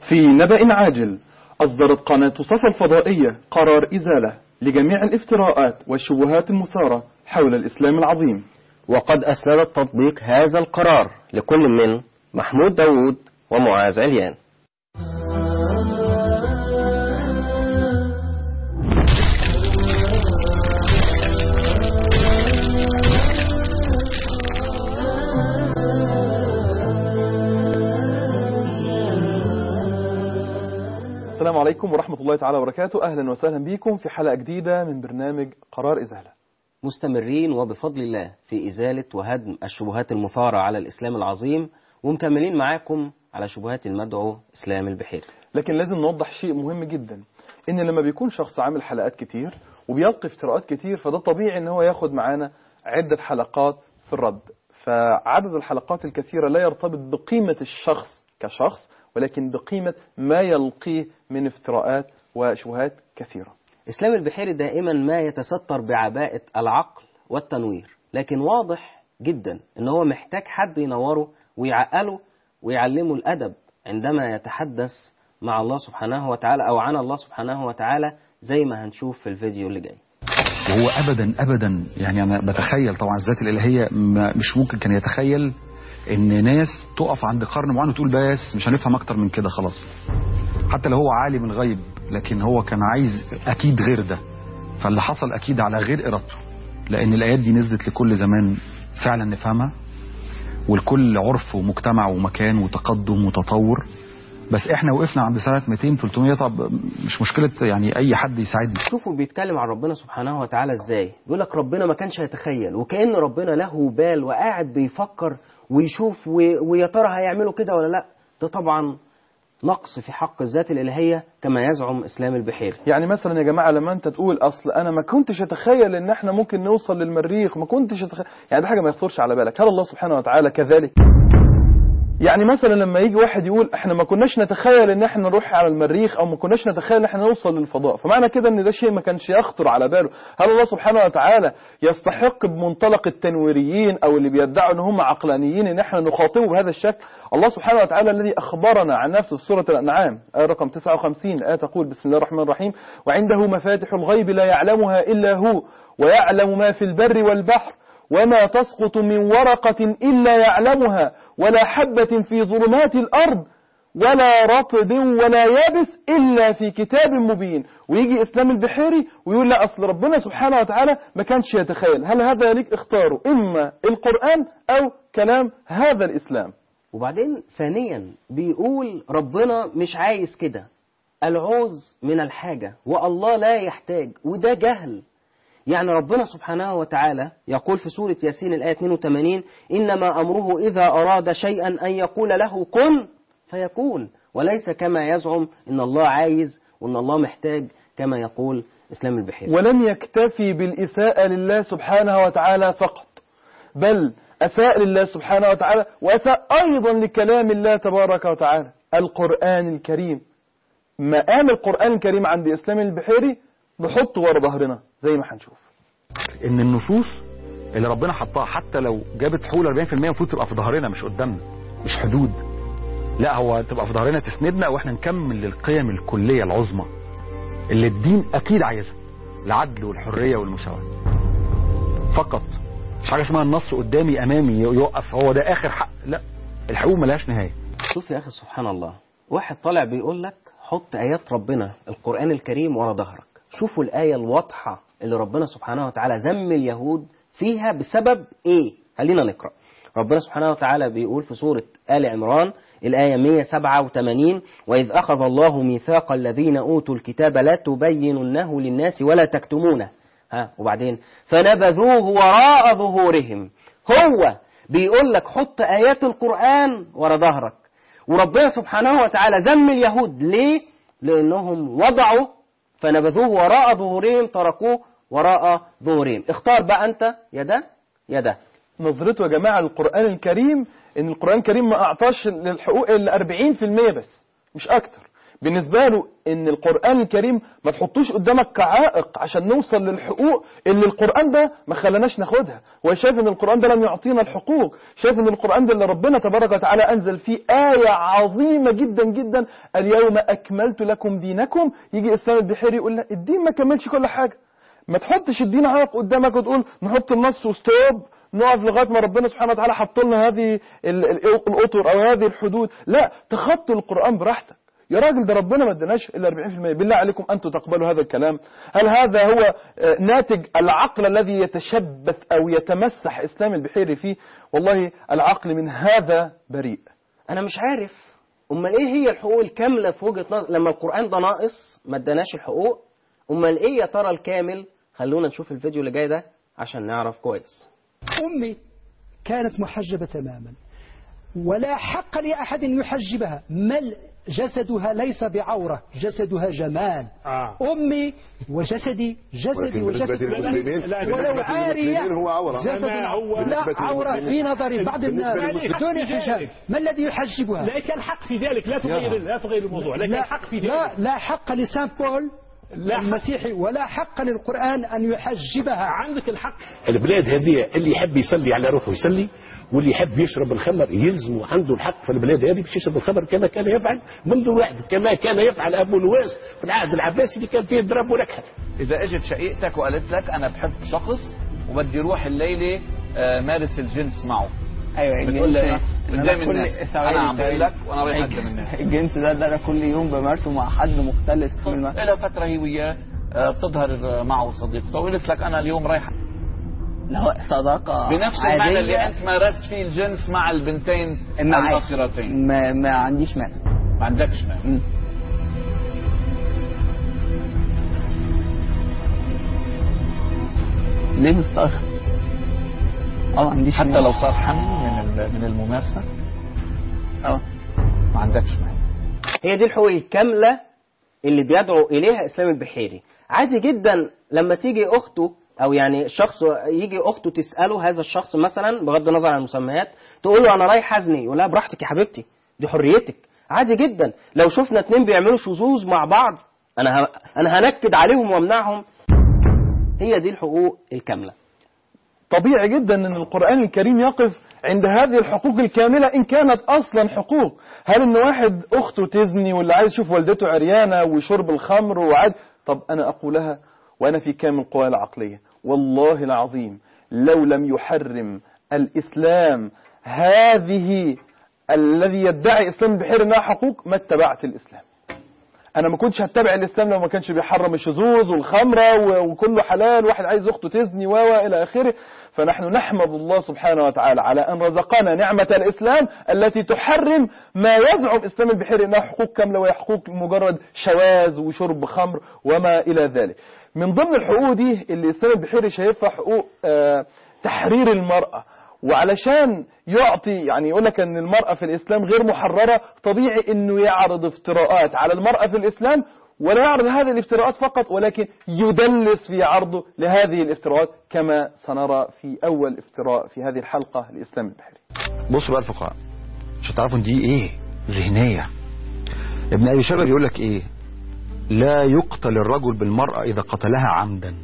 في نبأ عاجل أصدرت قناة صفا الفضائية قرار إزالة لجميع الافتراءات والشبهات المثارة حول الإسلام العظيم وقد أسندت تطبيق هذا القرار لكل من محمود داوود ومعاذ عليان السلام عليكم ورحمة الله تعالى وبركاته أهلا وسهلا بكم في حلقة جديدة من برنامج قرار إزالة مستمرين وبفضل الله في إزالة وهدم الشبهات المثارة على الإسلام العظيم ومكملين معاكم على شبهات المدعو إسلام البحيري لكن لازم نوضح شيء مهم جدا إن لما بيكون شخص عامل حلقات كتير وبيلقي افتراءات كتير فده طبيعي إن هو ياخد معانا عدة حلقات في الرد فعدد الحلقات الكثيرة لا يرتبط بقيمة الشخص كشخص ولكن بقيمة ما يلقيه من افتراءات وشبهات كثيرة إسلام البحيري دائما ما يتستر بعباءة العقل والتنوير لكن واضح جدا ان هو محتاج حد ينوره ويعقله ويعلمه الأدب عندما يتحدث مع الله سبحانه وتعالى أو عن الله سبحانه وتعالى زي ما هنشوف في الفيديو اللي جاي وهو ابدا ابدا يعني انا بتخيل طبعا الذات الالهيه ما- مش ممكن كان يتخيل ان ناس تقف عند قرن معين وتقول بس مش هنفهم اكتر من كده خلاص حتى لو هو عالم الغيب لكن هو كان عايز اكيد غير ده فاللي حصل اكيد على غير ارادته لان الايات دي نزلت لكل زمان فعلا نفهمها والكل عرف ومجتمع ومكان وتقدم وتطور بس احنا وقفنا عند سنه 200 300 طب مش مشكله يعني اي حد يساعدنا شوفوا بيتكلم عن ربنا سبحانه وتعالى ازاي بيقول لك ربنا ما كانش يتخيل وكأن ربنا له بال وقاعد بيفكر ويشوف و- ويا ترى هيعملوا كده ولا لا ده طبعا نقص في حق الذات الإلهية كما يزعم إسلام البحيري يعني مثلا يا جماعة لما انت تقول اصل انا ما كنتش اتخيل ان احنا ممكن نوصل للمريخ ما كنتش أتخيل يعني ده حاجة ما يخطرش على بالك هل الله سبحانه وتعالى كذلك يعني مثلا لما يجي واحد يقول احنا ما كناش نتخيل ان احنا نروح على المريخ او ما كناش نتخيل ان احنا نوصل للفضاء فمعنى كده ان ده شيء ما كانش يخطر على باله هل الله سبحانه وتعالى يستحق بمنطلق التنويريين او اللي بيدعوا ان هم عقلانيين ان احنا نخاطبه بهذا الشكل الله سبحانه وتعالى الذي اخبرنا عن نفسه في سورة الانعام آية رقم 59 آية تقول بسم الله الرحمن الرحيم وعنده مفاتح الغيب لا يعلمها الا هو ويعلم ما في البر والبحر وما تسقط من ورقة إلا يعلمها ولا حبة في ظلمات الأرض ولا رطب ولا يابس إلا في كتاب مبين ويجي إسلام البحيري ويقول لا أصل ربنا سبحانه وتعالى ما كانش يتخيل هل هذا لك اختاره إما القرآن أو كلام هذا الإسلام وبعدين ثانيا بيقول ربنا مش عايز كده العوز من الحاجة والله لا يحتاج وده جهل يعني ربنا سبحانه وتعالى يقول في سورة ياسين الآية 82 إنما أمره إذا أراد شيئا أن يقول له كن فيكون وليس كما يزعم إن الله عايز وإن الله محتاج كما يقول إسلام البحيري ولم يكتفي بالإساءة لله سبحانه وتعالى فقط بل أساء لله سبحانه وتعالى وأساء أيضا لكلام الله تبارك وتعالى القرآن الكريم مقام القرآن الكريم عند إسلام البحيري نحطه ورا ظهرنا زي ما هنشوف ان النصوص اللي ربنا حطها حتى لو جابت حول 40% المفروض تبقى في ظهرنا مش قدامنا مش حدود لا هو تبقى في ظهرنا تسندنا واحنا نكمل للقيم الكليه العظمى اللي الدين اكيد عايزها العدل والحريه والمساواه فقط مش حاجه اسمها النص قدامي امامي يوقف هو ده اخر حق لا الحقوق ملهاش نهايه شوف يا أخي سبحان الله واحد طالع بيقول لك حط آيات ربنا القرآن الكريم ورا ظهرك شوفوا الآية الواضحة اللي ربنا سبحانه وتعالى ذم اليهود فيها بسبب إيه خلينا نقرأ ربنا سبحانه وتعالى بيقول في سورة آل عمران الآية 187 وإذ أخذ الله ميثاق الذين أوتوا الكتاب لا تبيننه للناس ولا تكتمونه ها وبعدين فنبذوه وراء ظهورهم هو بيقول لك حط آيات القرآن ورا ظهرك وربنا سبحانه وتعالى ذم اليهود ليه؟ لأنهم وضعوا فنبذوه وراء ظهورهم تركوه وراء ظهورهم اختار بقى أنت يا ده يا ده نظرته يا جماعة للقرآن الكريم إن القرآن الكريم ما أعطاش للحقوق إلا 40% بس مش أكتر بالنسبة له ان القرآن الكريم ما تحطوش قدامك كعائق عشان نوصل للحقوق اللي القرآن ده ما خلاناش ناخدها هو شايف ان القرآن ده لم يعطينا الحقوق شايف ان القرآن ده اللي ربنا تبارك وتعالى انزل فيه آية عظيمة جدا جدا اليوم اكملت لكم دينكم يجي اسلام البحيري يقول لا الدين ما كملش كل حاجة ما تحطش الدين عائق قدامك وتقول نحط النص وستوب نقف لغايه ما ربنا سبحانه وتعالى حط لنا هذه ال- ال- الاطر او هذه الحدود لا تخطي القران براحتك يا راجل ده ربنا ما اداناش الا 40% بالله عليكم انتم تقبلوا هذا الكلام هل هذا هو آه، ناتج العقل الذي يتشبث او يتمسح اسلام البحيري فيه والله العقل من هذا بريء انا مش عارف امال ايه هي الحقوق الكامله في وجهه نظر لما القران ده ناقص ما اداناش الحقوق امال ايه يا ترى الكامل خلونا نشوف الفيديو اللي جاي ده عشان نعرف كويس أمي كانت محجبة تماما ولا حق لأحد يحجبها مل جسدها ليس بعورة جسدها جمال آه. أمي وجسدي جسدي ولكن وجسد بالنسبة للمسلمين لا، بالنسبة ولو عارية للمسلمين هو عورة جسد ما هو- لا بالنسبة عورة في للمسلمين. نظر بعض بالنسبة الناس للمسلمين. بدون حجاب ما الذي يحجبها لك الحق في ذلك لا تغير لا تغير الموضوع لك لا, الحق في لا, ذلك لا حق لسان بول لا حق. المسيحي ولا حق للقرآن أن يحجبها عندك الحق البلاد هذه اللي يحب يصلي على روحه يصلي واللي يحب يشرب الخمر يلزم عنده الحق في البلاد هذه باش يشرب الخمر كما كان يفعل منذ الوحد كما كان يفعل ابو نواس في العهد العباسي اللي كان فيه ضرب ونكحه اذا اجت شقيقتك وقالت لك انا بحب شخص وبدي اروح الليله آه، مارس الجنس معه ايوه بتقول لها ايه إن قدام أنا كل- الناس ثواني- انا عم بقول ثواني. لك وانا رايح الج- قدام الناس الجنس ده ده انا كل يوم بمارسه مع حد مختلف في الم... لها فتره هي وياه آه، بتظهر معه صديقته وقلت لك انا اليوم رايح لا صداقة بنفس المعنى اللي عادية انت مارست فيه الجنس مع البنتين معي. الباخرتين ما, ما عنديش مانع ما عندكش مانع مم. ليه مستغرب؟ اه ما عنديش حتى مانع. لو صار حمل من ال- من الممارسه اه ما عندكش مانع هي دي الحقوق الكاملة اللي بيدعو إليها إسلام البحيري عادي جدا لما تيجي أخته أو يعني شخص يجي أخته تسأله هذا الشخص مثلا بغض النظر عن المسميات تقول له أنا رايح أزني يقول لها براحتك يا حبيبتي دي حريتك عادي جدا لو شفنا اتنين بيعملوا شذوذ مع بعض أنا ه... أنا هنكد عليهم وأمنعهم هي دي الحقوق الكاملة طبيعي جدا ان القرآن الكريم يقف عند هذه الحقوق الكاملة ان كانت اصلا حقوق هل ان واحد اخته تزني واللي عايز يشوف والدته عريانة وشرب الخمر وعاد طب انا اقولها وانا في كامل قواي العقلية والله العظيم لو لم يحرم الاسلام هذه الذي يدعي اسلام البحير انها حقوق ما اتبعت الاسلام انا ما كنتش هتبع الاسلام لو ما كانش بيحرم الشذوذ والخمره و- وكله حلال واحد عايز اخته تزني و و الى اخره فنحن نحمد الله سبحانه وتعالى على ان رزقنا نعمه الاسلام التي تحرم ما يزعم اسلام البحيري انها حقوق كامله وهي حقوق مجرد شواذ وشرب خمر وما الى ذلك من ضمن الحقوق دي اللي اسلام البحيري شايفها حقوق آه، تحرير المراه وعلشان يعطي يعني يقول لك ان المرأة في الإسلام غير محررة طبيعي انه يعرض افتراءات على المرأة في الإسلام ولا يعرض هذه الافتراءات فقط ولكن يدلس في عرضه لهذه الافتراءات كما سنرى في أول افتراء في هذه الحلقة لإسلام البحري بصوا بقى الفقهاء عشان تعرفوا ان دي ايه ذهنيه ابن ابي شيبه بيقول لك ايه لا يقتل الرجل بالمراه اذا قتلها عمدا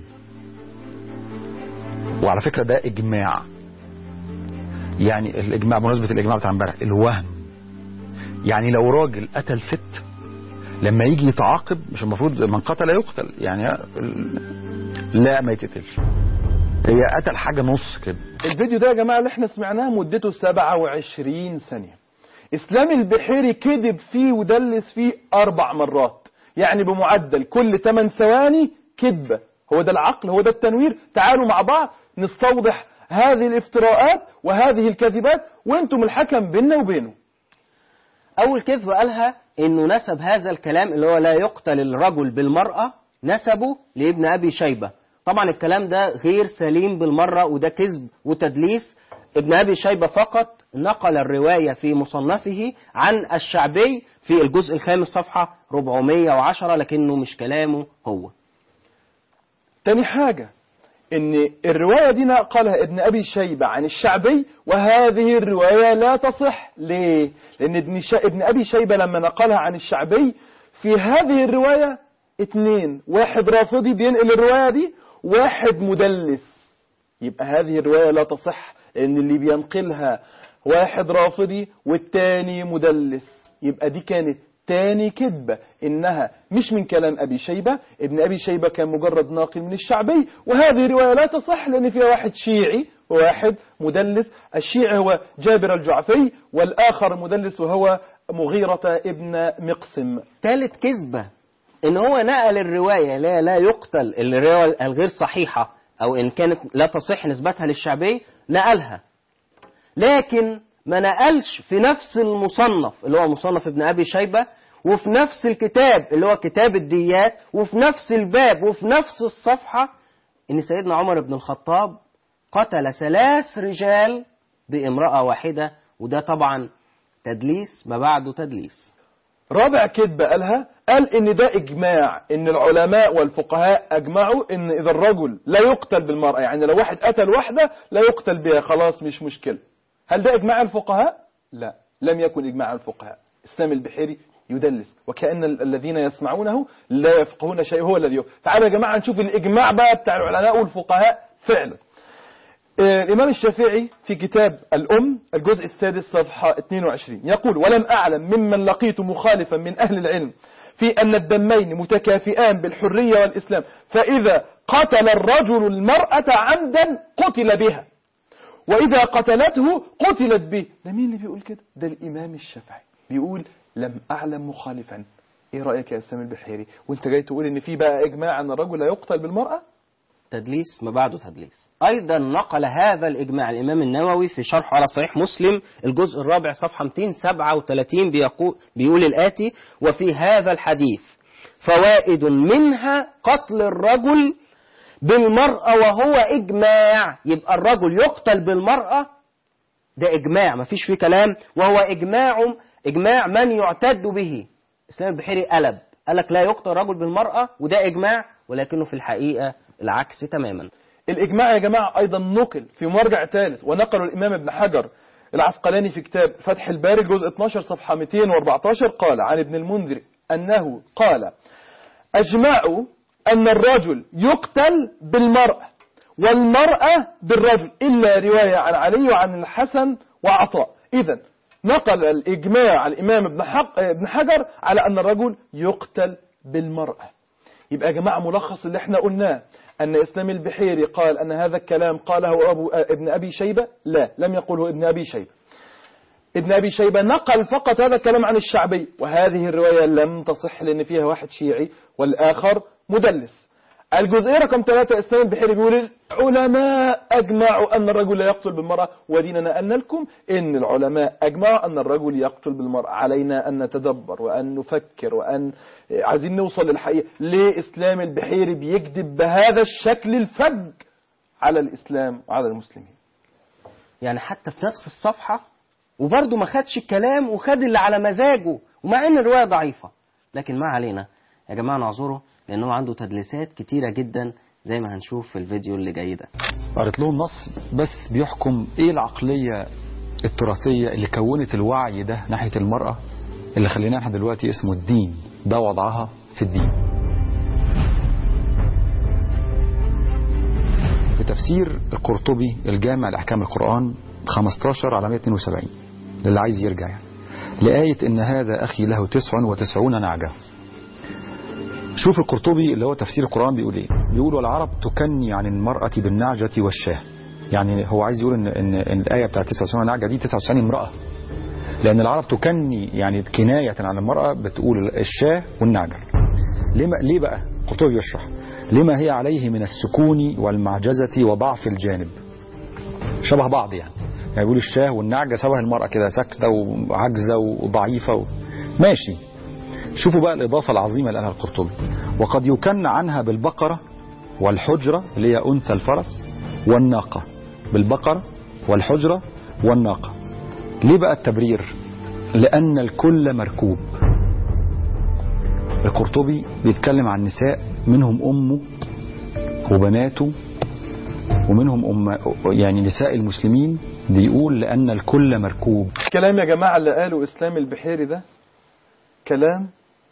وعلى فكره ده اجماع يعني الاجماع بمناسبه الاجماع بتاع امبارح الوهم يعني لو راجل قتل ست لما يجي يتعاقب مش المفروض من قتل يقتل يعني لا ما يتقتلش هي قتل حاجه نص كده الفيديو ده يا جماعة اللي احنا سمعناه مدته 27 ثانية اسلام البحيري كذب فيه ودلس فيه اربع مرات يعني بمعدل كل 8 ثواني كذبة هو ده العقل هو ده التنوير تعالوا مع بعض نستوضح هذه الافتراءات وهذه الكذبات وانتم الحكم بيننا وبينه أول كذبة قالها إنه نسب هذا الكلام اللي هو لا يقتل الرجل بالمرأة نسبه لابن أبي شيبة طبعا الكلام ده غير سليم بالمرة وده كذب وتدليس ابن أبي شيبة فقط نقل الرواية في مصنفه عن الشعبي في الجزء الخامس صفحة 410 لكنه مش كلامه هو تاني حاجة ان الرواية دي نقلها ابن ابي شيبة عن الشعبي وهذه الرواية لا تصح ليه لان ابن, شا... ابن ابي شيبة لما نقلها عن الشعبي في هذه الرواية اتنين واحد رافضي بينقل الرواية دي واحد مدلس يبقى هذه الرواية لا تصح لأن اللي بينقلها واحد رافضي والتاني مدلس يبقى دي كانت تاني كذبة إنها مش من كلام أبي شيبة ابن أبي شيبة كان مجرد ناقل من الشعبي وهذه الرواية لا تصح لأن فيها واحد شيعي وواحد مدلس الشيعي هو جابر الجعفي والآخر مدلس وهو مغيرة ابن مقسم ثالث كذبة ان هو نقل الرواية لا لا يقتل الرواية الغير صحيحة او ان كانت لا تصح نسبتها للشعبي نقلها لكن ما نقلش في نفس المصنف اللي هو مصنف ابن ابي شيبة وفي نفس الكتاب اللي هو كتاب الديات وفي نفس الباب وفي نفس الصفحة ان سيدنا عمر بن الخطاب قتل ثلاث رجال بامرأة واحدة وده طبعا تدليس ما بعده تدليس رابع كذبة قالها قال ان ده اجماع ان العلماء والفقهاء اجمعوا ان اذا الرجل لا يقتل بالمرأة يعني لو واحد قتل واحدة لا يقتل بها خلاص مش مشكلة هل ده اجماع الفقهاء لا لم يكن اجماع الفقهاء اسلام البحيري يدلس وكأن ال- الذين يسمعونه لا يفقهون شيء هو الذي يفقه تعالوا يا جماعة نشوف الإجماع بقى بتاع العلماء والفقهاء فعلا آه، الإمام الشافعي في كتاب الأم الجزء السادس صفحة 22 يقول ولم أعلم ممن لقيت مخالفا من أهل العلم في أن الدمين متكافئان بالحرية والإسلام فإذا قتل الرجل المرأة عمدا قتل بها وإذا قتلته قتلت به ده مين اللي بيقول كده ده الإمام الشافعي بيقول لم أعلم مخالفا إيه رأيك يا إسلام البحيري وانت جاي تقول إن في بقى إجماع أن الرجل لا يقتل بالمرأة تدليس ما بعده تدليس أيضا نقل هذا الإجماع الإمام النووي في شرحه على صحيح مسلم الجزء الرابع صفحة 237 بيقول, بيقول الآتي وفي هذا الحديث فوائد منها قتل الرجل بالمرأة وهو إجماع يبقى الرجل يقتل بالمرأة ده إجماع مفيش فيه كلام وهو إجماع إجماع من يعتد به إسلام البحيري قلب قال لك لا يقتل الرجل بالمرأة وده إجماع ولكنه في الحقيقة العكس تماما الإجماع يا جماعة أيضا نقل في مرجع ثالث ونقله الإمام ابن حجر العسقلاني في كتاب فتح الباري الجزء 12 صفحة 214 قال عن ابن المنذر أنه قال أجمعوا أن الرجل يقتل بالمرأة والمرأة بالرجل إلا رواية عن علي وعن الحسن وعطاء إذا نقل الإجماع الإمام ابن, حق ابن حجر على أن الرجل يقتل بالمرأة يبقى يا جماعة ملخص اللي احنا قلناه أن إسلام البحيري قال أن هذا الكلام قاله أبو ابن أبي شيبة لا لم يقله ابن أبي شيبة ابن أبي شيبة نقل فقط هذا الكلام عن الشعبي وهذه الرواية لم تصح لأن فيها واحد شيعي والآخر مدلس الجزئية رقم ثلاثة إسلام البحيري بيقول العلماء أجمعوا أن الرجل لا يقتل بالمرأة وديننا أن لكم إن العلماء أجمعوا أن الرجل يقتل بالمرأة علينا أن نتدبر وأن نفكر وأن عايزين نوصل للحقيقة ليه إسلام البحيري بيكذب بهذا الشكل الفج على الإسلام وعلى المسلمين يعني حتى في نفس الصفحة وبرضه ما خدش الكلام وخد اللي على مزاجه ومع ان الرواية ضعيفة لكن ما علينا يا جماعة نعذره لأنه عنده تدليسات كتيرة جدا زي ما هنشوف في الفيديو اللي جاي ده قريت لهم نص بس بيحكم ايه العقلية التراثية اللي كونت الوعي ده ناحية المرأة اللي خلينا احنا دلوقتي اسمه الدين ده وضعها في الدين في تفسير القرطبي الجامع لأحكام القرآن 15 على 172 للي عايز يرجع يعني لآية إن هذا أخي له تسع وتسعون نعجة شوف القرطبي اللي هو تفسير القرآن بيقول ايه بيقول والعرب تكني عن المرأة بالنعجة والشاه يعني هو عايز يقول ان, إن, إن الآية بتاعت 99 نعجة دي 99 امرأة لأن العرب تكني يعني كناية عن المرأة بتقول الشاه والنعجة ليه, ليه بقى القرطبي بيشرح لما هي عليه من السكون والمعجزة وضعف الجانب شبه بعض يعني يعني بيقول الشاه والنعجة شبه المرأة كده ساكتة وعجزة وضعيفة و... ماشي شوفوا بقى الإضافة العظيمة اللي قالها القرطبي وقد يكن عنها بالبقرة والحجرة اللي هي أنثى الفرس والناقة بالبقرة والحجرة والناقة ليه بقى التبرير لأن الكل مركوب القرطبي بيتكلم عن نساء منهم أمه وبناته ومنهم أم يعني نساء المسلمين بيقول لأن الكل مركوب الكلام يا جماعة اللي قاله إسلام البحيري ده كلام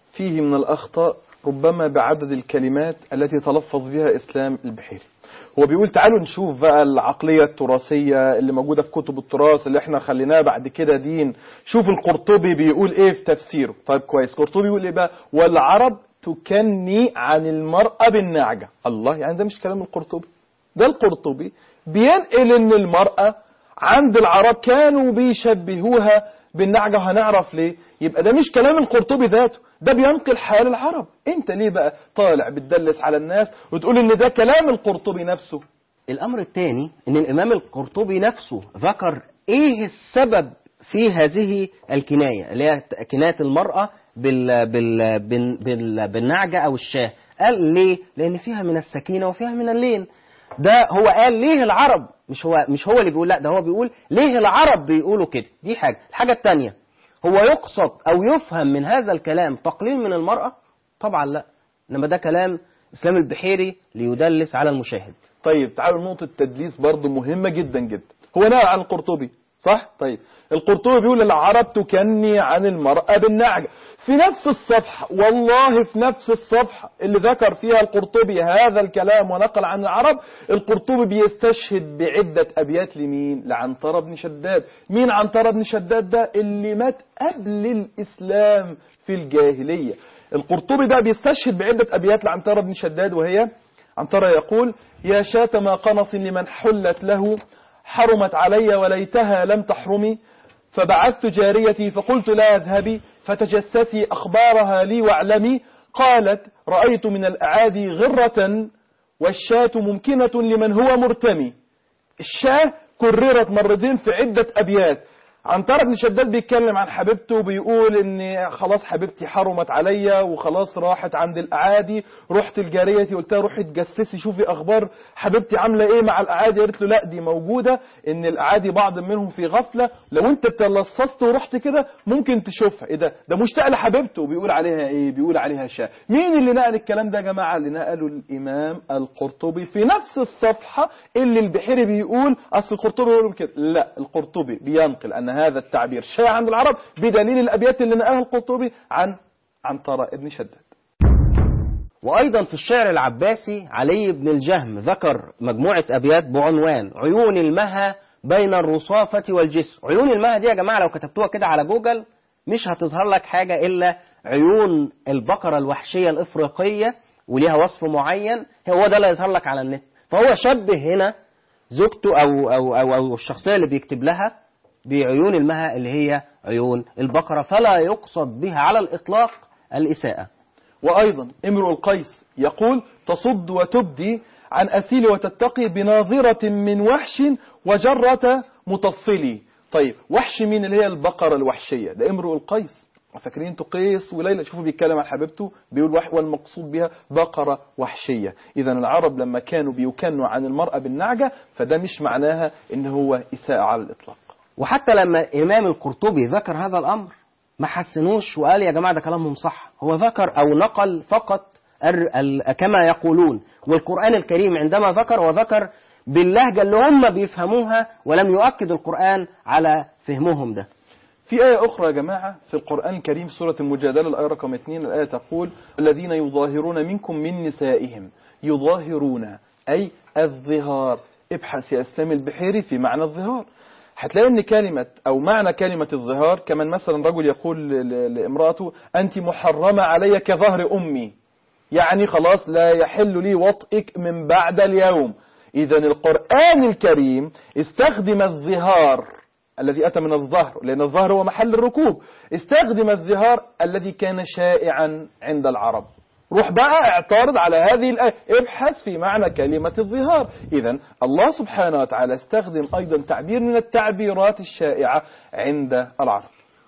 فيه من الأخطاء ربما بعدد الكلمات التي تلفظ بها إسلام البحيري هو بيقول تعالوا نشوف بقى العقلية التراثية اللي موجودة في كتب التراث اللي احنا خليناها بعد كده دين شوف القرطبي بيقول ايه في تفسيره طيب كويس القرطبي بيقول ايه بقى والعرب تكني عن المرأة بالنعجة الله يعني ده مش كلام القرطبي ده القرطبي بينقل ان المرأة عند العرب كانوا بيشبهوها بالنعجة وهنعرف ليه يبقى ده مش كلام القرطبي ذاته ده بينقل حال العرب انت ليه بقى طالع بتدلس على الناس وتقول ان ده كلام القرطبي نفسه الأمر الثاني أن الإمام القرطبي نفسه ذكر إيه السبب في هذه الكناية اللي هي كناية المرأة بال بال بال بال بالنعجة أو الشاه قال ليه؟ لأن فيها من السكينة وفيها من اللين ده هو قال ليه العرب مش هو مش هو اللي بيقول لا ده هو بيقول ليه العرب بيقولوا كده دي حاجة الحاجة الثانية هو يقصد أو يفهم من هذا الكلام تقليل من المرأة طبعا لا إنما ده كلام إسلام البحيري ليدلس على المشاهد طيب تعالوا نقطة التدليس برضو مهمة جدا جدا هو نقل عن القرطبي صح طيب القرطبي بيقول العرب تكني عن المرأة بالنعجة في نفس الصفحة والله في نفس الصفحة اللي ذكر فيها القرطبي هذا الكلام ونقل عن العرب القرطبي بيستشهد بعدة أبيات لمين لعنترة بن شداد مين عنترة بن شداد ده اللي مات قبل الإسلام في الجاهلية القرطبي ده بيستشهد بعدة أبيات لعنترة بن شداد وهي عنترة يقول يا شاة ما قنص لمن حلت له حرمت علي وليتها لم تحرمي فبعثت جاريتي فقلت لا اذهبي فتجسسي أخبارها لي واعلمي قالت رأيت من الأعادي غرة والشاة ممكنة لمن هو مرتمي الشاه كررت مرتين في عدة أبيات عنترة بن شداد بيتكلم عن حبيبته وبيقول ان خلاص حبيبتي حرمت عليا وخلاص راحت عند الاعادي رحت الجاريتي قلت لها روحي تجسسي شوفي اخبار حبيبتي عامله ايه مع الاعادي قالت له لا دي موجوده ان الاعادي بعض منهم في غفله لو انت تلصصت ورحت كده ممكن تشوفها ايه ده ده مشتاق لحبيبته وبيقول عليها ايه بيقول عليها شاه مين اللي نقل الكلام ده يا جماعه اللي نقله الامام القرطبي في نفس الصفحه اللي البحيري بيقول اصل القرطبي بيقول كده لا القرطبي بينقل ان هذا التعبير شائع عند العرب بدليل الابيات اللي نقلها القرطبي عن عنترة ابن شداد وأيضا في الشعر العباسي علي بن الجهم ذكر مجموعة أبيات بعنوان عيون المها بين الرصافة والجسر عيون المها دي يا جماعة لو كتبتوها كده على جوجل مش هتظهر لك حاجة إلا عيون البقرة الوحشية الإفريقية وليها وصف معين هو ده اللي يظهر لك على النت فهو شبه هنا زوجته أو, أو, أو, أو الشخصية اللي بيكتب لها بعيون المها اللي هي عيون البقرة فلا يقصد بها على الإطلاق الإساءة وأيضا امرؤ القيس يقول تصد وتبدي عن أسيل وتتقي بناظرة من وحش وجرة مطفلي طيب وحش مين اللي هي البقرة الوحشية ده امرؤ القيس فاكرين انتوا قيس وليلى شوفوا بيتكلم عن حبيبته بيقول وح والمقصود بها بقرة وحشية إذا العرب لما كانوا بيكنوا عن المرأة بالنعجة فده مش معناها إن هو إساءة على الإطلاق وحتى لما إمام القرطبي ذكر هذا الأمر ما حسنوش وقال يا جماعة ده كلامهم صح هو ذكر أو نقل فقط ال- ال- كما يقولون والقرآن الكريم عندما ذكر وذكر باللهجة اللي هم بيفهموها ولم يؤكد القرآن على فهمهم ده في آية أخرى يا جماعة في القرآن الكريم سورة المجادلة الآية رقم 2 الآية تقول الذين يظاهرون منكم من نسائهم يظاهرون أي الظهار ابحث يا إسلام البحيري في معنى الظهار هتلاقي ان كلمة او معنى كلمة الظهار كمان مثلا رجل يقول ل- ل- لامرأته انت محرمة علي كظهر امي يعني خلاص لا يحل لي وطئك من بعد اليوم اذا القرآن الكريم استخدم الظهار الذي اتى من الظهر لان الظهر هو محل الركوب استخدم الظهار الذي كان شائعا عند العرب روح بقى اعترض على هذه الآية ابحث في معنى كلمة الظهار إذا الله سبحانه وتعالى استخدم أيضا تعبير من التعبيرات الشائعة عند العرب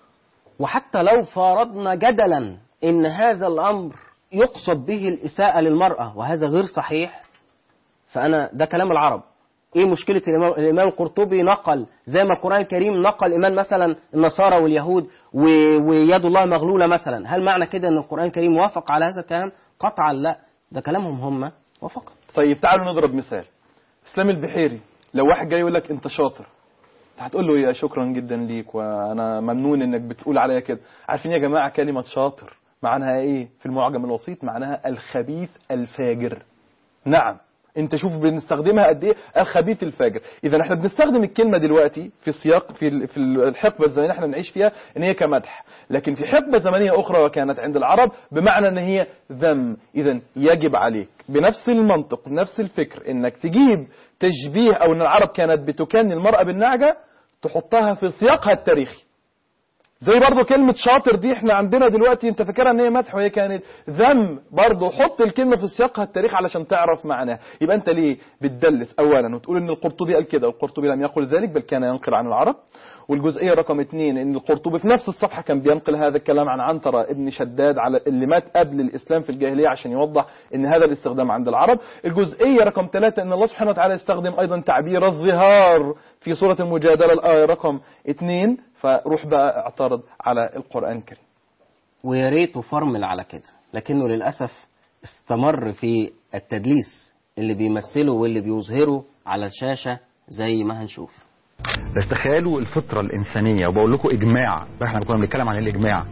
وحتى لو فارضنا جدلا ان هذا الامر يقصد به الاساءه للمراه وهذا غير صحيح فانا ده كلام العرب ايه مشكله الامام, الإمام القرطبي نقل زي ما القران الكريم نقل ايمان مثلا النصارى واليهود و... ويد الله مغلوله مثلا هل معنى كده ان القران الكريم وافق على هذا الكلام قطعا لا ده كلامهم هم وفقط طيب تعالوا نضرب مثال اسلام البحيري لو واحد جاي يقول لك انت شاطر انت هتقول له يا شكرا جدا ليك وانا ممنون انك بتقول عليا كده عارفين يا جماعه كلمه شاطر معناها ايه في المعجم الوسيط معناها الخبيث الفاجر نعم انت شوف بنستخدمها قد ايه الخبيث الفاجر اذا احنا بنستخدم الكلمه دلوقتي في سياق في ال- في الحقبه الزمنيه اللي احنا بنعيش فيها ان هي كمدح لكن في حقبه زمنيه اخرى وكانت عند العرب بمعنى ان هي ذم اذا يجب عليك بنفس المنطق بنفس الفكر انك تجيب تشبيه او ان العرب كانت بتكن المراه بالنعجه تحطها في سياقها التاريخي زي برضو كلمة شاطر دي احنا عندنا دلوقتي انت فاكرها ان هي مدح وهي كانت ذم برضو حط الكلمة في سياقها التاريخ علشان تعرف معناها يبقى انت ليه بتدلس اولا وتقول ان القرطبي قال كده والقرطبي لم يقل ذلك بل كان ينقل عن العرب والجزئية رقم اثنين ان القرطبي في نفس الصفحة كان بينقل هذا الكلام عن عنترة ابن شداد على اللي مات قبل الاسلام في الجاهلية عشان يوضح ان هذا الاستخدام عند العرب الجزئية رقم ثلاثة ان الله سبحانه وتعالى يستخدم ايضا تعبير الظهار في سورة المجادلة الآية رقم اثنين فروح بقى اعترض على القرآن الكريم ويا ريته فرمل على كده لكنه للأسف استمر في التدليس اللي بيمثله واللي بيظهره على الشاشة زي ما هنشوف بس تخيلوا الفطرة الإنسانية وبقول لكم إجماع احنا كنا بنتكلم عن الإجماع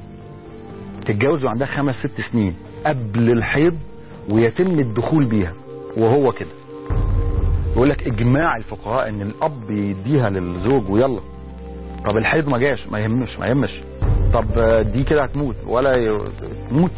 تتجوز وعندها خمس ست سنين قبل الحيض ويتم الدخول بيها وهو كده يقول لك إجماع الفقهاء إن الأب يديها للزوج ويلا طب الحيض ما جاش ما يهمش ما يهمش طب آه، دي كده هتموت ولا ي- تموت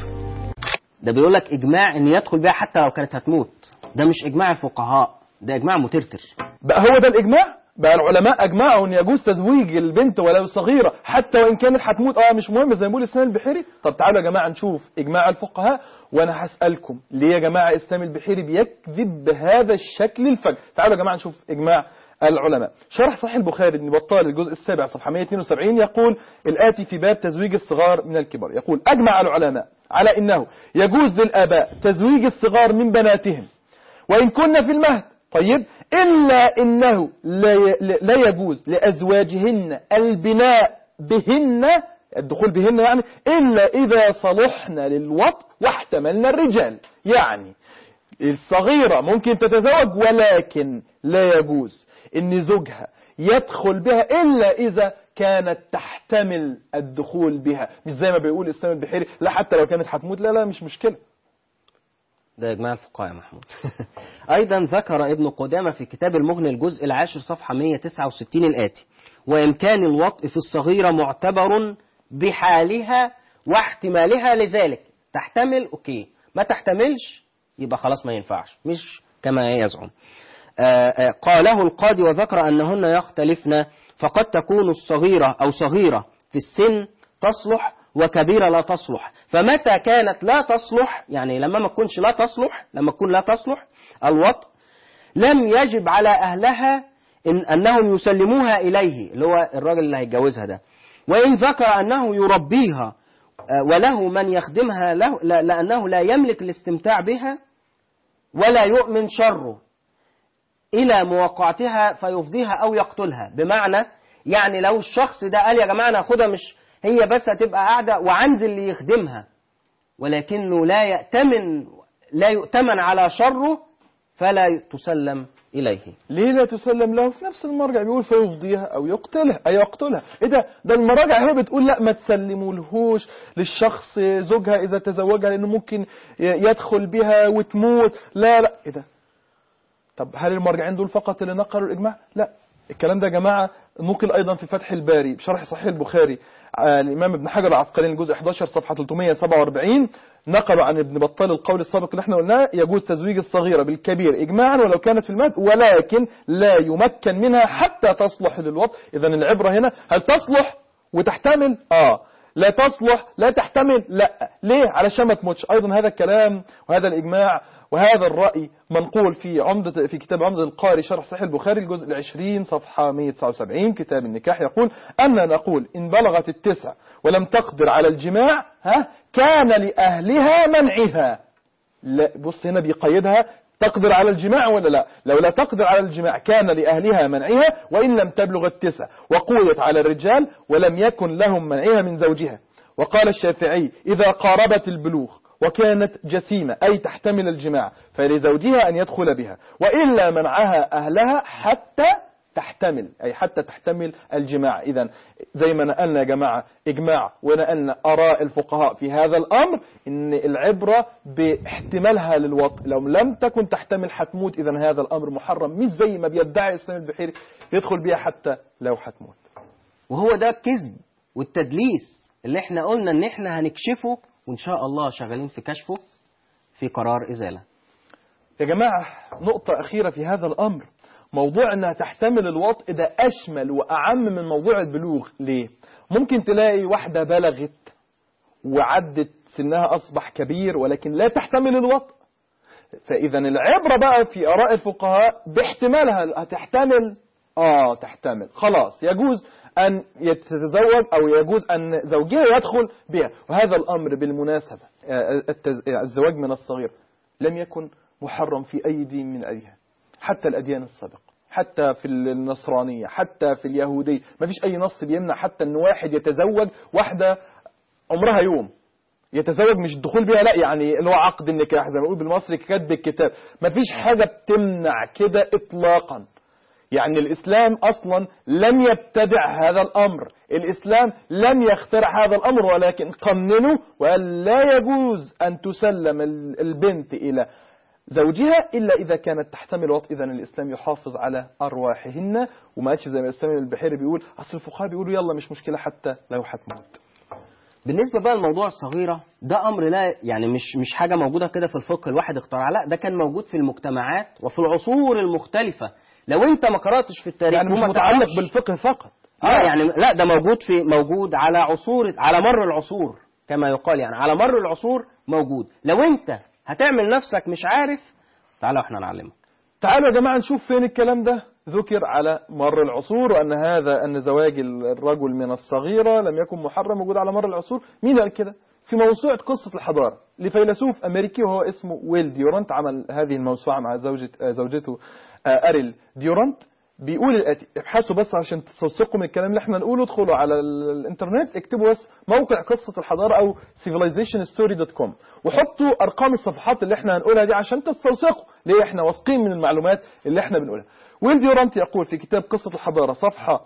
ده بيقول لك إجماع إن يدخل بيها حتى لو كانت هتموت ده مش إجماع الفقهاء ده إجماع مترتر بقى هو ده الإجماع بقى العلماء أجمعوا أن يجوز تزويج البنت ولو صغيرة حتى وإن كانت هتموت اه مش مهم زي ما بيقول إسلام البحيري طب تعالوا يا جماعة نشوف إجماع الفقهاء وأنا هسألكم ليه يا جماعة إسلام البحيري بيكذب بهذا الشكل الفج تعالوا يا جماعة نشوف إجماع العلماء شرح صحيح البخاري ابن بطال الجزء السابع صفحة 172 يقول الآتي في باب تزويج الصغار من الكبار يقول أجمع العلماء على إنه يجوز للآباء تزويج الصغار من بناتهم وإن كنا في المهد طيب إلا إنه لا ي- لا يجوز لأزواجهن البناء بهن الدخول بهن يعني إلا إذا صلحن للوطء واحتملن الرجال يعني الصغيرة ممكن تتزوج ولكن لا يجوز إن زوجها يدخل بها إلا إذا كانت تحتمل الدخول بها مش زي ما بيقول إسلام البحيري لا حتى لو كانت هتموت لا لا مش مشكلة ده إجماع الفقهاء يا محمود أيضا ذكر ابن قدامة في كتاب المغني الجزء العاشر صفحة 169 الآتي وإمكان الوطء في الصغيرة معتبر بحالها واحتمالها لذلك تحتمل أوكي ما تحتملش يبقى خلاص ما ينفعش مش كما يزعم آه، آه، قاله القاضي وذكر أنهن يختلفن فقد تكون الصغيرة أو صغيرة في السن تصلح وكبيرة لا تصلح فمتى كانت لا تصلح يعني لما ما تكونش لا تصلح لما تكون لا تصلح الوطء لم يجب على أهلها إن أنهم يسلموها إليه اللي هو الراجل اللي هيتجوزها ده وإن ذكر أنه يربيها آه، وله من يخدمها له لا- لأنه لا يملك الاستمتاع بها ولا يؤمن شره إلى موقعتها فيفضيها أو يقتلها بمعنى يعني لو الشخص ده قال يا جماعة أنا هاخدها مش هي بس هتبقى قاعدة وعندي اللي يخدمها ولكنه لا يأتمن لا يؤتمن على شره فلا تسلم إليه ليه لا تسلم له في نفس المرجع بيقول فيفضيها او يقتلها اي يقتلها ايه ده ده المراجع هي بتقول لا ما تسلمولهوش للشخص زوجها اذا تزوجها لانه ممكن ي- يدخل بها وتموت لا لا ايه ده طب هل المرجعين دول فقط اللي نقلوا الاجماع لا الكلام ده يا جماعه نقل ايضا في فتح الباري بشرح صحيح البخاري آه، الامام ابن حجر العسقلاني الجزء 11 صفحه 347 نقلوا عن ابن بطال القول السابق اللي احنا قلناه يجوز تزويج الصغيره بالكبير اجماعا ولو كانت في المهد ولكن لا يمكن منها حتى تصلح للوطء اذا العبره هنا هل تصلح وتحتمل اه لا تصلح لا تحتمل لا ليه علشان ما تموتش ايضا هذا الكلام وهذا الاجماع وهذا الراي منقول في عمده في كتاب عمده القاري شرح صحيح البخاري الجزء العشرين صفحه 179 كتاب النكاح يقول ان نقول ان بلغت التسع ولم تقدر على الجماع ها كان لاهلها منعها لا بص هنا بيقيدها تقدر على الجماع ولا لا لو لا تقدر على الجماع كان لأهلها منعها وإن لم تبلغ التسع وقويت على الرجال ولم يكن لهم منعها من زوجها وقال الشافعي إذا قاربت البلوغ وكانت جسيمة أي تحتمل الجماع فلزوجها أن يدخل بها وإلا منعها أهلها حتى تحتمل أي حتى تحتمل الجماع إذا زي ما نقلنا يا جماعة إجماع ونقلنا آراء الفقهاء في هذا الأمر إن العبرة باحتمالها للوطء لو لم تكن تحتمل هتموت إذا هذا الأمر محرم مش زي ما بيدعي إسلام البحيري يدخل بيها حتى لو هتموت وهو ده الكذب والتدليس اللي احنا قلنا ان احنا هنكشفه وان شاء الله شغالين في كشفه في قرار ازاله يا جماعة نقطة أخيرة في هذا الأمر موضوع أنها تحتمل الوطء ده أشمل وأعم من موضوع البلوغ ليه؟ ممكن تلاقي واحدة بلغت وعدت سنها أصبح كبير ولكن لا تحتمل الوطء فإذا العبرة بقى في آراء الفقهاء باحتمالها هتحتمل آه تحتمل خلاص يجوز أن يتزوج أو يجوز أن زوجها يدخل بها وهذا الأمر بالمناسبة آه، التز- الزواج من الصغير لم يكن محرم في أي دين من الأديان حتى الأديان السابقة حتى في النصرانية حتى في اليهودية ما فيش أي نص بيمنع حتى أن واحد يتزوج واحدة عمرها يوم يتزوج مش الدخول بيها لا يعني اللي هو عقد النكاح زي ما بنقول بالمصري كتب الكتاب ما فيش حاجة بتمنع كده إطلاقا يعني الإسلام أصلا لم يبتدع هذا الأمر الإسلام لم يخترع هذا الأمر ولكن قننه وقال لا يجوز أن تسلم ال- البنت إلى زوجها إلا إذا كانت تحتمل وطء إذا الإسلام يحافظ على أرواحهن وما قالش زي ما الإسلام البحيري بيقول أصل الفقهاء بيقولوا يلا مش مشكلة حتى لو هتموت بالنسبه بقى لموضوع الصغيره ده امر لا يعني مش مش حاجه موجوده كده في الفقه الواحد اخترعها لا ده كان موجود في المجتمعات وفي العصور المختلفه لو انت ما قراتش في التاريخ يعني مش وما متعلق تعرفش- بالفقه فقط اه يعني لا ده موجود في موجود على عصور على مر العصور كما يقال يعني على مر العصور موجود لو انت هتعمل نفسك مش عارف تعالى واحنا نعلمك تعالوا يا جماعة نشوف فين الكلام ده ذكر على مر العصور وأن هذا أن زواج الرجل من الصغيرة لم يكن محرم موجود على مر العصور مين قال كده؟ في موسوعة قصة الحضارة لفيلسوف أمريكي وهو اسمه ويل ديورانت عمل هذه الموسوعة مع زوجة آه، زوجته آه، أريل ديورانت بيقول الآتي ابحثوا بس عشان تستوثقوا من الكلام اللي احنا نقوله ادخلوا على ال- الانترنت اكتبوا بس موقع قصة الحضارة أو civilizationstory.com وحطوا أرقام الصفحات اللي احنا هنقولها دي عشان تستوثقوا ليه احنا واثقين من المعلومات اللي احنا بنقولها ويل ديورانت يقول في كتاب قصة الحضارة صفحة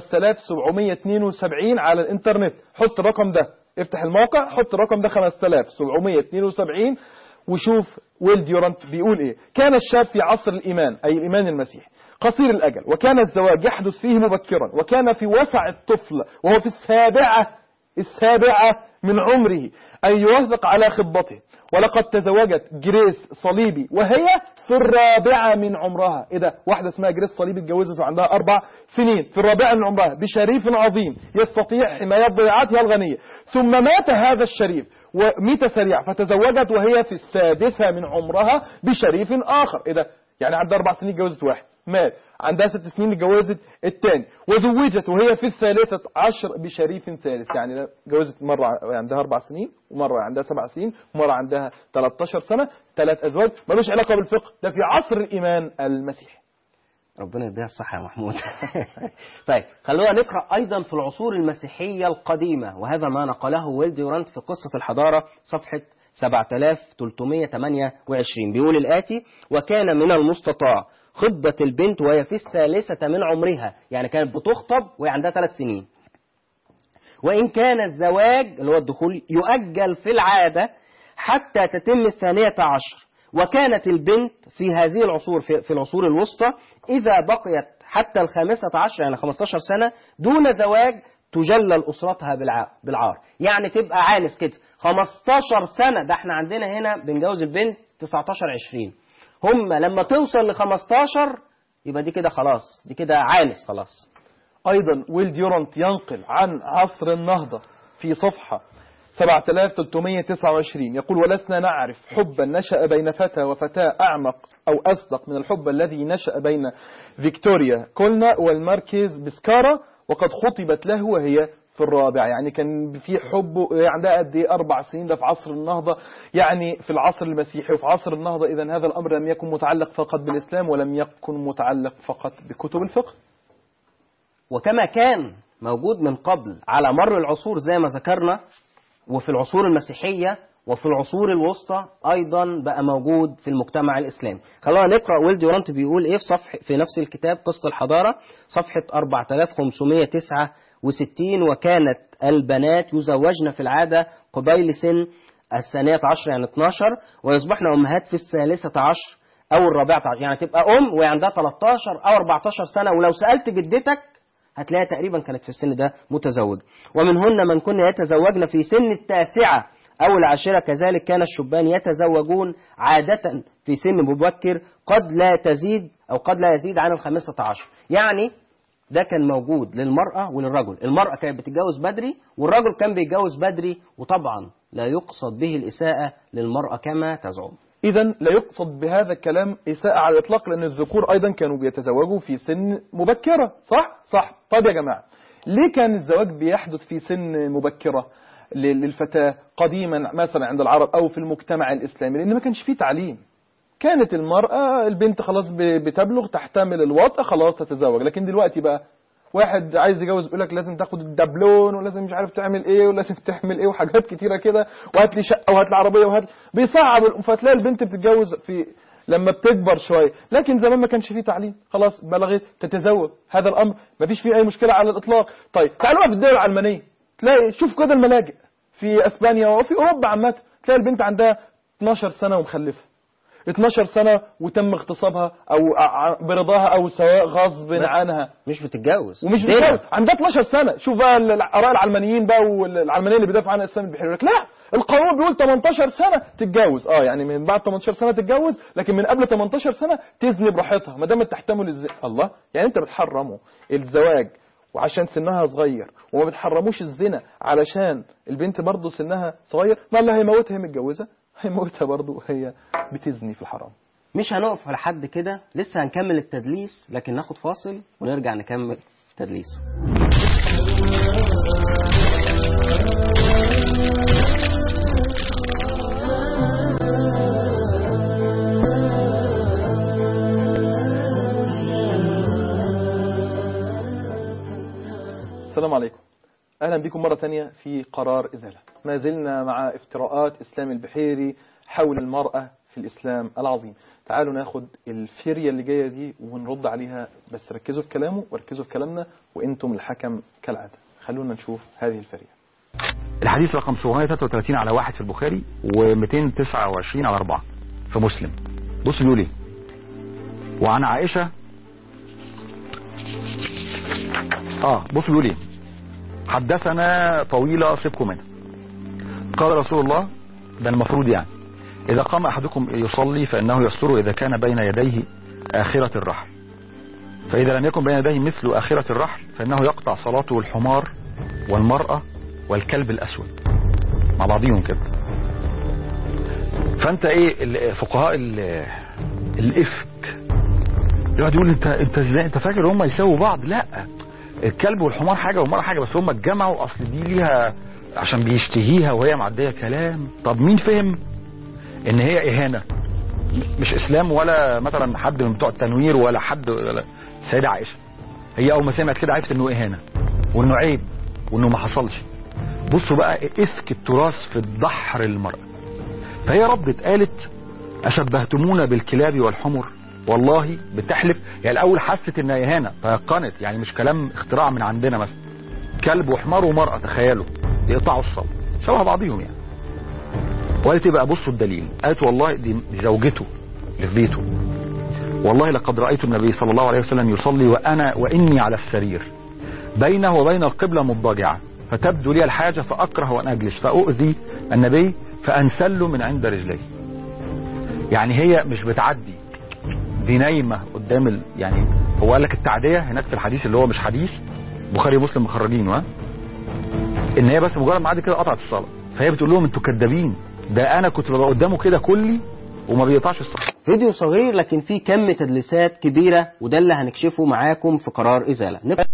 5772 على الانترنت حط الرقم ده افتح الموقع حط الرقم ده 5772 وشوف ويل ديورانت بيقول ايه كان الشاب في عصر الإيمان أي الإيمان المسيحي قصير الأجل وكان الزواج يحدث فيه مبكرا وكان في وسع الطفل وهو في السابعة السابعة من عمره أن يوافق على خطبته ولقد تزوجت جريس صليبي وهي في الرابعة من عمرها إيه ده واحدة اسمها جريس صليبي اتجوزت وعندها أربع سنين في الرابعة من عمرها بشريف عظيم يستطيع حماية ضيعاتها الغنية ثم مات هذا الشريف وميت سريع فتزوجت وهي في السادسة من عمرها بشريف آخر إيه ده يعني عندها أربع سنين اتجوزت واحد مات عندها ست سنين اتجوزت الثاني وزوجت وهي في الثالثة عشر بشريف ثالث يعني جوزت مرة عندها أربع سنين ومرة عندها سبع سنين ومرة عندها 13 سنة ثلاث أزواج ملوش علاقة بالفقه ده في عصر الإيمان المسيحي ربنا يديها الصحة يا محمود طيب خلونا نقرأ أيضا في العصور المسيحية القديمة وهذا ما نقله ويل ديورانت في قصة الحضارة صفحة 7328 بيقول الآتي وكان من المستطاع خطبة البنت وهي في الثالثة من عمرها يعني كانت بتخطب وهي عندها ثلاث سنين وإن كان الزواج اللي هو الدخول يؤجل في العادة حتى تتم الثانية عشر وكانت البنت في هذه العصور في, في العصور الوسطى إذا بقيت حتى الخامسة عشر يعني 15 سنة دون زواج تجلل أسرتها بالع- بالعار يعني تبقى عانس كده 15 سنة ده احنا عندنا هنا بنجوز البنت 19 20 هم لما توصل ل 15 يبقى دي كده خلاص دي كده عانس خلاص أيضا ويل ديورانت ينقل عن عصر النهضة في صفحة 7329 يقول ولسنا نعرف حبا نشأ بين فتى وفتاة أعمق أو أصدق من الحب الذي نشأ بين فيكتوريا كولنا والماركيز بسكارا وقد خطبت له وهي في الرابع يعني كان في حب عندها قد ايه اربع سنين ده في عصر النهضه يعني في العصر المسيحي وفي عصر النهضه اذا هذا الامر لم يكن متعلق فقط بالاسلام ولم يكن متعلق فقط بكتب الفقه وكما كان موجود من قبل على مر العصور زي ما ذكرنا وفي العصور المسيحية وفي العصور الوسطى أيضا بقى موجود في المجتمع الإسلامي خلونا نقرأ ويل ديورانت بيقول إيه في صفحة في نفس الكتاب قصة الحضارة صفحة 4569 وكانت البنات يزوجن في العادة قبيل سن الثانية عشر يعني 12 ويصبحن أمهات في الثالثة عشر أو الرابعة عشر يعني تبقى أم وهي عندها 13 أو 14 سنة ولو سألت جدتك هتلاقيها تقريبا كانت في السن ده متزوجة ومنهن من كن يتزوجن في سن التاسعة أو العاشرة كذلك كان الشبان يتزوجون عادة في سن مبكر قد لا تزيد أو قد لا يزيد عن الخامسة عشر يعني ده كان موجود للمرأة وللرجل المرأة كانت بتتجوز بدري والرجل كان بيتجوز بدري وطبعا لا يقصد به الإساءة للمرأة كما تزعم إذا لا يقصد بهذا الكلام إساءة على الإطلاق لأن الذكور أيضا كانوا بيتزوجوا في سن مبكرة صح؟ صح طيب يا جماعة ليه كان الزواج بيحدث في سن مبكرة لل- للفتاة قديما مثلا عند العرب أو في المجتمع الإسلامي لأن ما كانش فيه تعليم كانت المرأة البنت خلاص ب- بتبلغ تحتمل الوطأ خلاص تتزوج لكن دلوقتي بقى واحد عايز يجوز يقول لك لازم تاخد الدبلون ولازم مش عارف تعمل ايه ولازم تعمل ايه وحاجات كتيره كده وهات لي شقه وهات لي عربيه وهات بيصعب الأم- فتلاقي البنت بتتجوز في لما بتكبر شويه لكن زمان ما كانش فيه تعليم خلاص بلغت تتزوج هذا الامر ما فيش فيه اي مشكله على الاطلاق طيب تعالوا بقى في الدول العلمانيه تلاقي شوف كده الملاجئ في اسبانيا وفي اوروبا عامه تلاقي البنت عندها 12 سنه ومخلفه 12 سنة وتم اغتصابها او ع- برضاها او سواء غصب بس عنها مش بتتجوز ومش زنا. بتتجوز عندها 12 سنة شوف بقى الاراء العلمانيين بقى والعلمانيين اللي بيدافعوا عن الاسلام البحري يقول لك لا القانون بيقول 18 سنة تتجوز اه يعني من بعد 18 سنة تتجوز لكن من قبل 18 سنة تزني براحتها ما دام تحتمل الزنا الله يعني انت بتحرمه الزواج وعشان سنها صغير وما بتحرموش الزنا علشان البنت برضه سنها صغير ما اللي هيموتها هي متجوزة هيموتها برضه وهي بتزني في الحرام مش هنقف على حد كده لسه هنكمل التدليس لكن ناخد فاصل ونرجع نكمل في تدليسه السلام عليكم أهلا بكم مرة تانية في قرار إزالة ما زلنا مع افتراءات إسلام البحيري حول المرأة في الإسلام العظيم تعالوا ناخد الفيريا اللي جاية دي ونرد عليها بس ركزوا في كلامه وركزوا في كلامنا وانتم الحكم كالعادة خلونا نشوف هذه الفيريا الحديث رقم 733 على واحد في البخاري و229 على أربعة في مسلم بص بيقول ايه وعن عائشة اه بص بيقول ايه حدثنا طويلة سيبكم منها قال رسول الله ده المفروض يعني إذا قام أحدكم يصلي فإنه يستر إذا كان بين يديه آخرة الرحل فإذا لم يكن بين يديه مثل آخرة الرحل فإنه يقطع صلاته الحمار والمرأة والكلب الأسود مع بعضهم كده فأنت إيه ال- فقهاء ال- الإفك يقعد يقول انت انت ازاي انت فاكر هم يساووا بعض لا الكلب والحمار حاجه والمرأة حاجه بس هم اتجمعوا اصل دي ليها عشان بيشتهيها وهي معديه كلام طب مين فهم ان هي اهانه مش اسلام ولا مثلا حد من بتوع التنوير ولا حد ولا سيدة عائشه هي اول ما سمعت كده عرفت انه اهانه وانه عيب وانه ما حصلش بصوا بقى افك التراث في الدحر المرأة فهي ردت قالت أشبهتمونا بالكلاب والحمر والله بتحلف يعني الأول حست إنها إهانة فيقنت يعني مش كلام اختراع من عندنا مثلا كلب وحمار ومرأة تخيلوا يقطعوا الصلاة شبه بعضهم يعني وقالت إيه بقى بصوا الدليل قالت والله دي دي زوجته اللي في بيته والله لقد رأيت النبي صلى الله عليه وسلم يصلي وأنا وإني على السرير بينه وبين القبلة مضاجعة فتبدو لي الحاجة فأكره أن أجلس فأؤذي النبي فأنسل من عند رجليه يعني هي مش بتعدي دي نايمة قدام ال... يعني هو قال لك التعدية هناك في الحديث اللي هو مش حديث بخاري ومسلم مخرجينه ها ان هي بس مجرد ما عدت كده قطعت الصلاة فهي بتقول لهم انتوا كدابين ده انا كنت ببقى قدامه كده كلي وما بيقطعش الصلاة فيديو صغير لكن فيه كم تدليسات كبيرة وده اللي هنكشفه معاكم في قرار إزالة نق-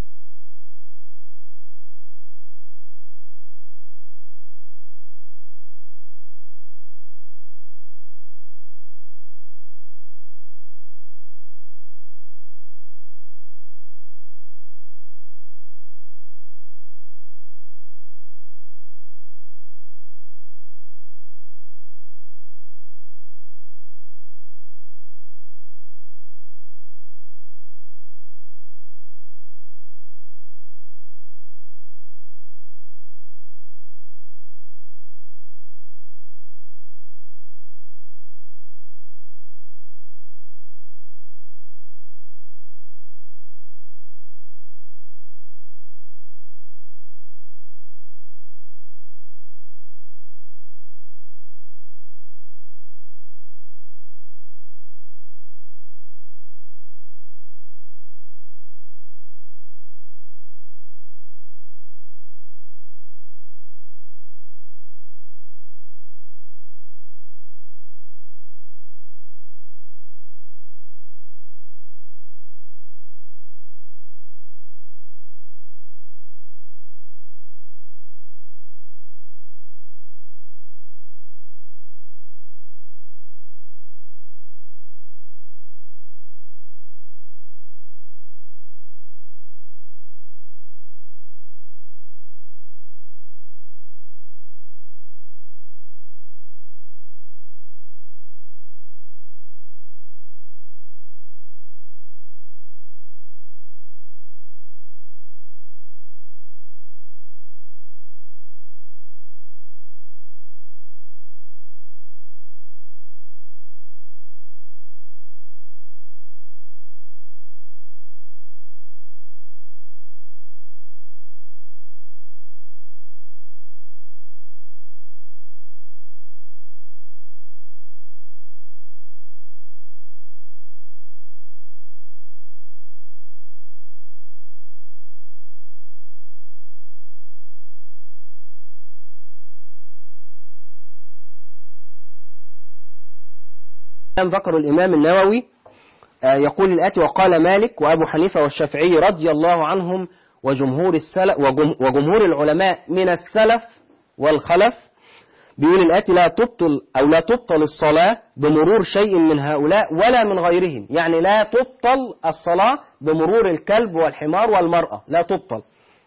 ذكر الإمام النووي آه، يقول الآتي وقال مالك وأبو حنيفة والشافعي رضي الله عنهم وجمهور السلف وجم- وجمهور العلماء من السلف والخلف بيقول الآتي لا تبطل أو لا تبطل الصلاة بمرور شيء من هؤلاء ولا من غيرهم يعني لا تبطل الصلاة بمرور الكلب والحمار والمرأة لا تبطل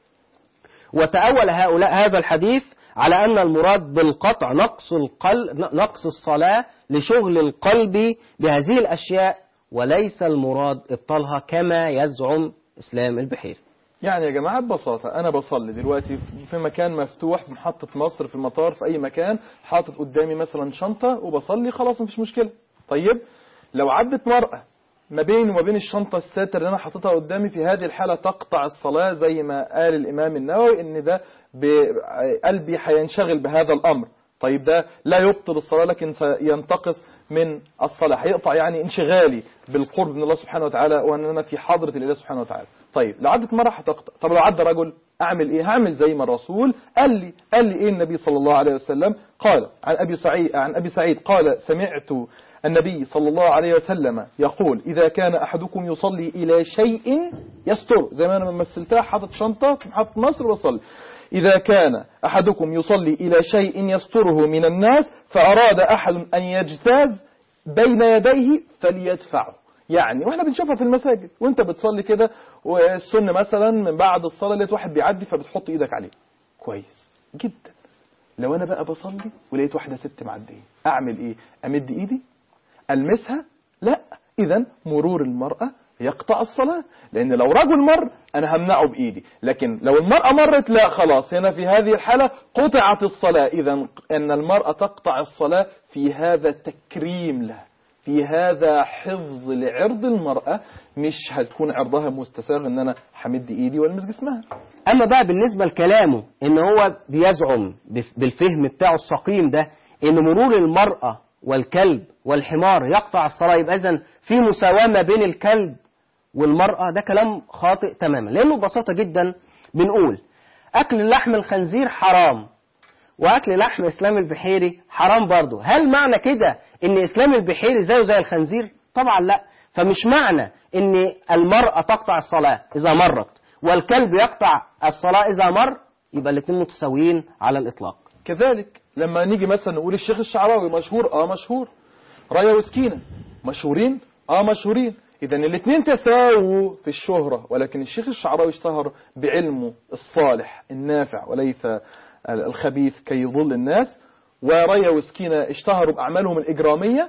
وتأول هؤلاء هذا الحديث على أن المراد بالقطع نقص القلب نقص الصلاة لشغل القلب بهذه الأشياء وليس المراد إبطالها كما يزعم إسلام البحيري يعني يا جماعة ببساطة أنا بصلي دلوقتي في مكان مفتوح في محطة مصر في المطار في أي مكان حاطط قدامي مثلا شنطة وبصلي خلاص مفيش مشكلة طيب لو عدت مرأة ما بيني وما بين الشنطة الساتر اللي أنا حاططها قدامي في هذه الحالة تقطع الصلاة زي ما قال الإمام النووي إن ده ب- قلبي هينشغل بهذا الأمر طيب ده لا يبطل الصلاة لكن سينتقص من الصلاة هيقطع يعني انشغالي بالقرب من الله سبحانه وتعالى وأن أنا في حضرة الله سبحانه وتعالى طيب لو عدت مرة هتقطع طب لو عدى رجل أعمل إيه هعمل زي ما الرسول قال لي قال لي إيه النبي صلى الله عليه وسلم قال عن أبي سعيد عن أبي سعيد قال سمعت النبي صلى الله عليه وسلم يقول إذا كان أحدكم يصلي إلى شيء يستر زي ما أنا مثلتها حاطط شنطة في محطة مصر وصلي إذا كان أحدكم يصلي إلى شيء يستره من الناس فأراد أحد أن يجتاز بين يديه فليدفعه يعني واحنا بنشوفها في المساجد وانت بتصلي كده والسنة مثلا من بعد الصلاة لقيت واحد بيعدي فبتحط ايدك عليه كويس جدا لو انا بقى بصلي ولقيت واحدة ست معدية اعمل ايه امد ايدي المسها لا اذا مرور المرأة يقطع الصلاة لان لو رجل مر انا همنعه بايدي لكن لو المرأة مرت لا خلاص هنا في هذه الحالة قطعت الصلاة اذا ان المرأة تقطع الصلاة في هذا تكريم له في هذا حفظ لعرض المرأة مش هتكون عرضها مستساغ ان انا حمد ايدي والمس جسمها أما بقى بالنسبة لكلامه إن هو بيزعم بف- بالفهم بتاعه السقيم ده إن مرور المرأة والكلب والحمار يقطع الصلاة يبقى إذن في مساواة ما بين الكلب والمرأة ده كلام خاطئ تماما لأنه ببساطة جدا بنقول أكل لحم الخنزير حرام وأكل لحم إسلام البحيري حرام برضه هل معنى كده إن إسلام البحيري زيه زي الخنزير؟ طبعا لا فمش معنى إن المرأة تقطع الصلاة إذا مرت والكلب يقطع الصلاة إذا مر يبقى الاثنين متساويين على الإطلاق كذلك لما نيجي مثلا نقول الشيخ الشعراوي مشهور اه مشهور رايا وسكينة مشهورين اه مشهورين اذا الاثنين تساووا في الشهرة ولكن الشيخ الشعراوي اشتهر بعلمه الصالح النافع وليس الخبيث كي يضل الناس ورايا وسكينة اشتهروا بأعمالهم الإجرامية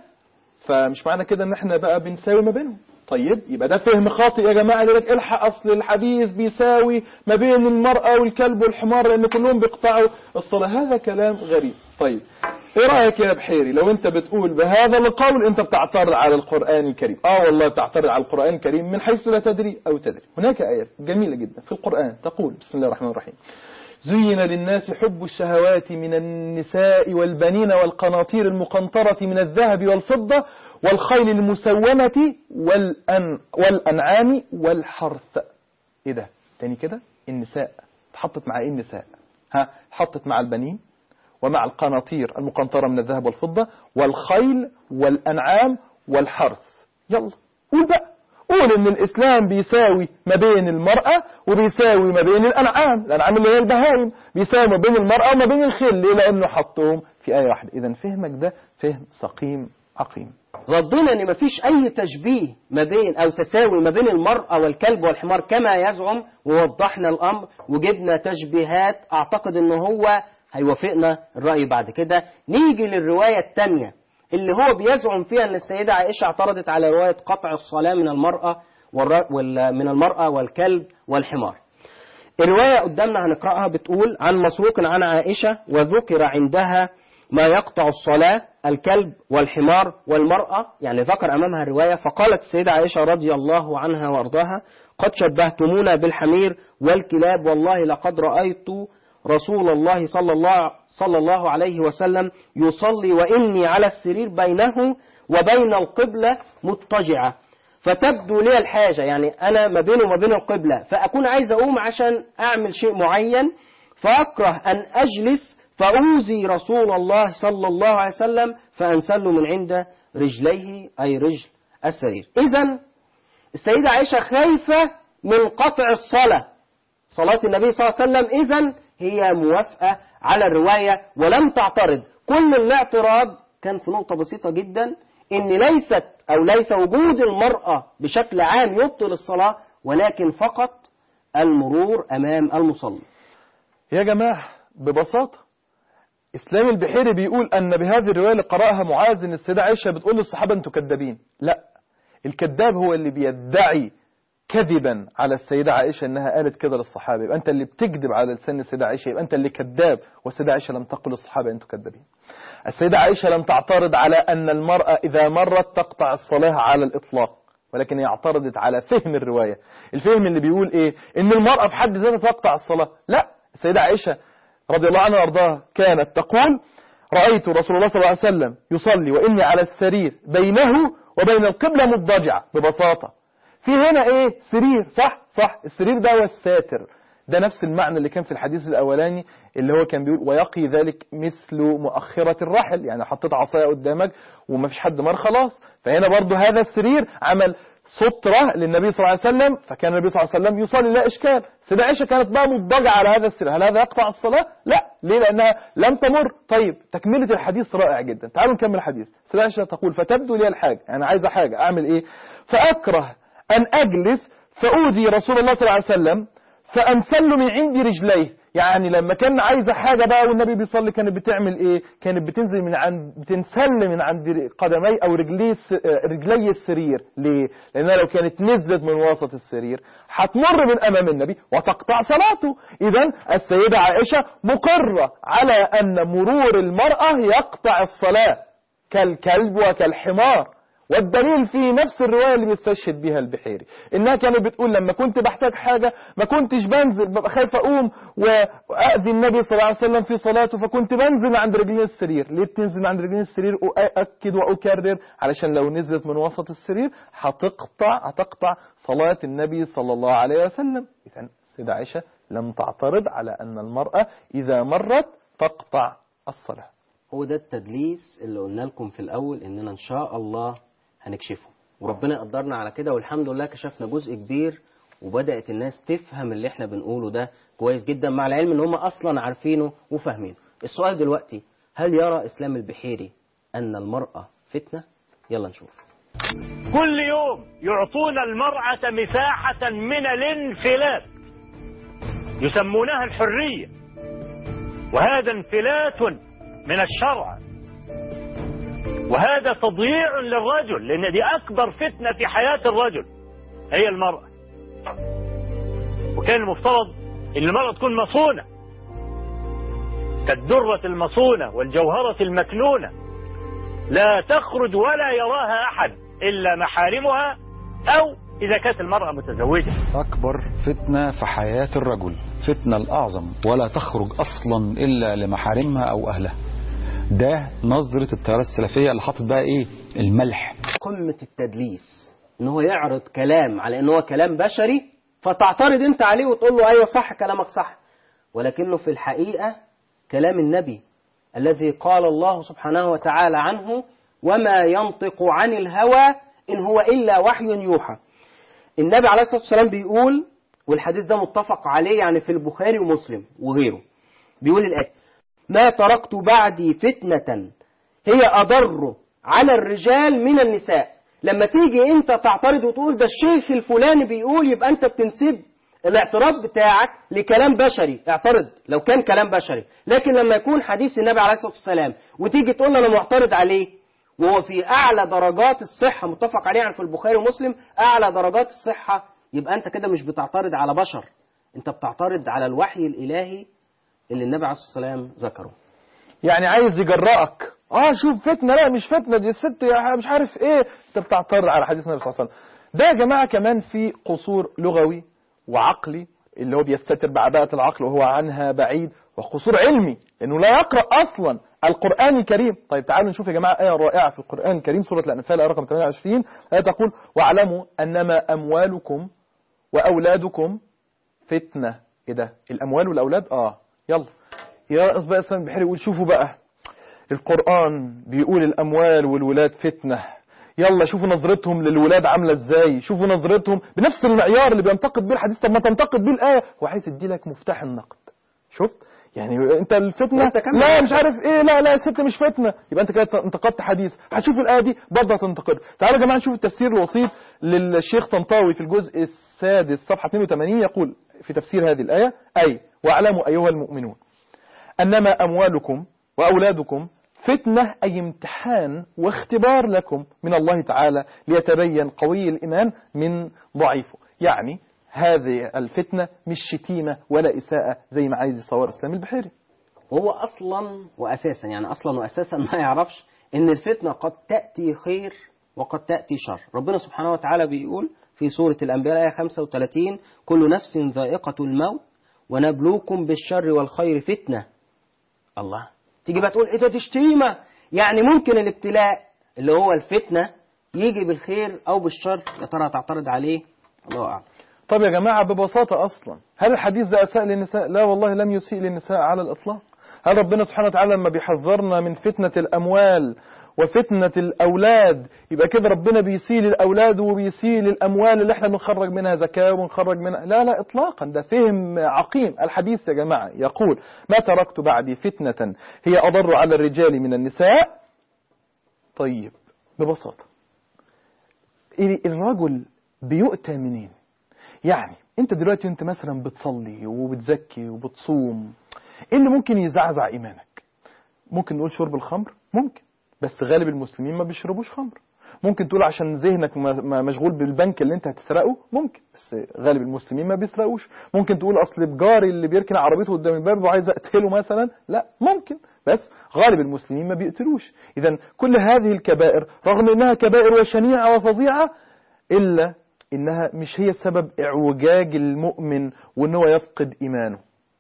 فمش معنى كده ان احنا بقى بنساوي ما بينهم طيب يبقى ده فهم خاطئ يا جماعة يقول لك الحق اصل الحديث بيساوي ما بين المرأة والكلب والحمار لان كلهم بيقطعوا الصلاة هذا كلام غريب طيب ايه رأيك يا بحيري لو انت بتقول بهذا القول انت بتعترض على القرآن الكريم اه والله بتعترض على القرآن الكريم من حيث لا تدري او تدري هناك آية جميلة جدا في القرآن تقول بسم الله الرحمن الرحيم زين للناس حب الشهوات من النساء والبنين والقناطير المقنطرة من الذهب والفضة والخيل المسومة والأن والأنعام والحرث إيه ده تاني كده النساء تحطت مع إيه النساء ها حطت مع البنين ومع القناطير المقنطرة من الذهب والفضة والخيل والأنعام والحرث يلا قول بقى قول ان الاسلام بيساوي ما بين المرأة وبيساوي ما بين الانعام الانعام اللي هي البهائم بيساوي ما بين المرأة وما بين الخيل ليه لانه حطهم في آية واحدة اذا فهمك ده فهم سقيم عقيم ردينا ان مفيش اي تشبيه ما بين او تساوي ما بين المرأة والكلب والحمار كما يزعم ووضحنا الامر وجبنا تشبيهات اعتقد ان هو هيوافقنا الرأي بعد كده نيجي للرواية الثانية اللي هو بيزعم فيها ان السيدة عائشة اعترضت على رواية قطع الصلاة من المرأة والر... وال... من المرأة والكلب والحمار الرواية قدامنا هنقرأها بتقول عن مسروق عن عائشة وذكر عندها ما يقطع الصلاة الكلب والحمار والمرأة يعني ذكر أمامها الرواية فقالت السيدة عائشة رضي الله عنها وارضاها قد شبهتمونا بالحمير والكلاب والله لقد رأيت رسول الله صلى الله صلى الله عليه وسلم يصلي وإني على السرير بينه وبين القبلة مضطجعة فتبدو لي الحاجة يعني أنا ما بينه وما بين القبلة فأكون عايز أقوم عشان أعمل شيء معين فأكره أن أجلس فأوذي رسول الله صلى الله عليه وسلم فأنسل من عند رجليه أي رجل السرير إذا السيدة عائشة خايفة من قطع الصلاة صلاة النبي صلى الله عليه وسلم إذا هي موافقة على الرواية ولم تعترض كل الاعتراض كان في نقطة بسيطة جدا إن ليست أو ليس وجود المرأة بشكل عام يبطل الصلاة ولكن فقط المرور أمام المصلي يا جماعة ببساطة إسلام البحيري بيقول أن بهذه الرواية اللي قرأها معاذ إن السيدة عائشة بتقول للصحابة أنتوا كذابين لا الكذاب هو اللي بيدعي كذبا على السيدة عائشة أنها قالت كده للصحابة يبقى أنت اللي بتكذب على لسان السيدة عائشة يبقى أنت اللي كذاب والسيدة عائشة لم تقل للصحابة أنتوا كذابين السيدة عائشة لم تعترض على أن المرأة إذا مرت تقطع الصلاة على الإطلاق ولكن هي اعترضت على فهم الرواية الفهم اللي بيقول إيه إن المرأة في حد ذاتها تقطع الصلاة لا السيدة عائشة رضي الله عنها وارضاها كانت تقول رأيت رسول الله صلى الله عليه وسلم يصلي وإني على السرير بينه وبين القبلة مضجع ببساطة في هنا ايه سرير صح صح السرير ده هو الساتر ده نفس المعنى اللي كان في الحديث الاولاني اللي هو كان بيقول ويقي ذلك مثل مؤخرة الرحل يعني حطيت عصاية قدامك وما فيش حد مر خلاص فهنا برضو هذا السرير عمل سترة للنبي صلى الله عليه وسلم فكان النبي صلى الله عليه وسلم يصلي لا إشكال سيدة عائشة كانت بقى مضجعة على هذا السرير هل هذا يقطع الصلاة؟ لا ليه؟ لأنها لم تمر طيب تكملة الحديث رائع جدا تعالوا نكمل الحديث سيدة عائشة تقول فتبدو لي الحاجة أنا عايزة حاجة أعمل إيه؟ فأكره أن أجلس فأوذي رسول الله صلى الله عليه وسلم فأنسل من عندي رجليه يعني لما كان عايزة حاجة بقى والنبي بيصلي كانت بتعمل ايه كانت بتنزل من عند بتنسل من عند قدمي او رجلي الس- رجلي السرير ليه لانها لو كانت نزلت من وسط السرير هتمر من امام النبي وتقطع صلاته اذا السيدة عائشة مقرة على ان مرور المرأة يقطع الصلاة كالكلب وكالحمار والدليل في نفس الرواية اللي بيستشهد بها البحيري إنها كانت بتقول لما كنت بحتاج حاجة ما كنتش بنزل ببقى خايف أقوم وأذي النبي صلى الله عليه وسلم في صلاته فكنت بنزل عند رجلين السرير ليه بتنزل عند رجلين السرير أؤكد وأكرر علشان لو نزلت من وسط السرير هتقطع هتقطع صلاة النبي صلى الله عليه وسلم إذا السيدة عائشة لم تعترض على أن المرأة إذا مرت تقطع الصلاة هو ده التدليس اللي قلنا لكم في الأول إننا إن شاء الله هنكشفه وربنا يقدرنا على كده والحمد لله كشفنا جزء كبير وبدأت الناس تفهم اللي احنا بنقوله ده كويس جدا مع العلم ان هم اصلا عارفينه وفاهمينه السؤال دلوقتي هل يرى اسلام البحيري ان المرأة فتنة يلا نشوف كل يوم يعطون المرأة مساحة من الانفلات يسمونها الحرية وهذا انفلات من الشرع وهذا تضييع للرجل لأن دي أكبر فتنة في حياة الرجل هي المرأة وكان المفترض أن المرأة تكون مصونة كالدرة المصونة والجوهرة المكنونة لا تخرج ولا يراها أحد إلا محارمها أو إذا كانت المرأة متزوجة أكبر فتنة في حياة الرجل فتنة الأعظم ولا تخرج أصلا إلا لمحارمها أو أهلها ده نظرة التيارات السلفية اللي حاطط بقى إيه الملح قمة التدليس ان هو يعرض كلام على ان هو كلام بشري فتعترض انت عليه وتقول له ايوه صح كلامك صح ولكنه في الحقيقة كلام النبي الذي قال الله سبحانه وتعالى عنه وما ينطق عن الهوى إن هو إلا وحي يوحى النبي عليه الصلاة والسلام بيقول والحديث ده متفق عليه يعني في البخاري ومسلم وغيره بيقول الآية ما تركت بعدي فتنة هي أضر على الرجال من النساء لما تيجي انت تعترض وتقول ده الشيخ الفلاني بيقول يبقى انت بتنسب الاعتراض بتاعك لكلام بشري اعترض لو كان كلام بشري لكن لما يكون حديث النبي عليه الصلاة والسلام وتيجي تقول له انا معترض عليه وهو في اعلى درجات الصحة متفق عليه يعني في البخاري ومسلم اعلى درجات الصحة يبقى انت كده مش بتعترض على بشر انت بتعترض على الوحي الالهي اللي النبي عليه الصلاة والسلام ذكره يعني عايز يجرأك اه شوف فتنة لا مش فتنة دي الست يا مش عارف ايه انت بتعترض على حديث النبي صلى الله عليه وسلم ده يا جماعة كمان في قصور لغوي وعقلي اللي هو بيستتر بعباءة العقل وهو عنها بعيد وقصور علمي انه لا يقرأ اصلا القرآن الكريم طيب تعالوا نشوف يا جماعة آية رائعة في القرآن الكريم سورة الأنفال آية رقم 28 آية تقول واعلموا أنما أموالكم وأولادكم فتنة ايه ده الأموال والأولاد اه يلا يا أصبح الإسلام البحيري يقول شوفوا بقى القرآن بيقول الأموال والولاد فتنة يلا شوفوا نظرتهم للولاد عاملة ازاي شوفوا نظرتهم بنفس المعيار اللي بينتقد بيه الحديث طب ما تنتقد بيه الآية هو عايز يدي لك مفتاح النقد شفت يعني انت الفتنة انت كمل. لا مش عارف ايه لا لا الست مش فتنة يبقى انت كده انتقدت حديث هتشوف الآية دي برضه هتنتقد تعالوا يا جماعة نشوف التفسير الوسيط للشيخ طنطاوي في الجزء السادس صفحة 82 يقول في تفسير هذه الآية أي واعلموا أيها المؤمنون أنما أموالكم وأولادكم فتنة أي امتحان واختبار لكم من الله تعالى ليتبين قوي الإيمان من ضعيفه يعني هذه الفتنة مش شتيمة ولا إساءة زي ما عايز يصور إسلام البحيري هو اصلا واساسا يعني اصلا واساسا ما يعرفش ان الفتنه قد تاتي خير وقد تاتي شر ربنا سبحانه وتعالى بيقول في سوره الانبياء ايه 35 كل نفس ذائقه الموت ونبلوكم بالشر والخير فتنه الله تيجي بقى تقول ايه ده دي شتيمه يعني ممكن الابتلاء اللي هو الفتنه يجي بالخير او بالشر يا ترى هتعترض عليه الله اعلم طب يا جماعة ببساطة أصلا هل الحديث ده أساء للنساء لا والله لم يسيء للنساء على الإطلاق هل ربنا سبحانه وتعالى لما بيحذرنا من فتنة الأموال وفتنة الأولاد يبقى كده ربنا بيسيء للأولاد وبيسيء للأموال اللي احنا بنخرج منها زكاة ونخرج منها لا لا إطلاقا ده فهم عقيم الحديث يا جماعة يقول ما تركت بعدي فتنة هي أضر على الرجال من النساء طيب ببساطة الرجل بيؤتى منين يعني انت دلوقتي انت مثلا بتصلي وبتزكي وبتصوم ايه اللي ممكن يزعزع ايمانك ممكن نقول شرب الخمر ممكن بس غالب المسلمين ما بيشربوش خمر ممكن تقول عشان ذهنك م- م- مشغول بالبنك اللي انت هتسرقه ممكن بس غالب المسلمين ما بيسرقوش ممكن تقول اصل بجاري اللي بيركن عربيته قدام الباب وعايز اقتله مثلا لا ممكن بس غالب المسلمين ما بيقتلوش اذا كل هذه الكبائر رغم انها كبائر وشنيعه وفظيعه الا انها مش هي سبب اعوجاج المؤمن وان هو يفقد ايمانه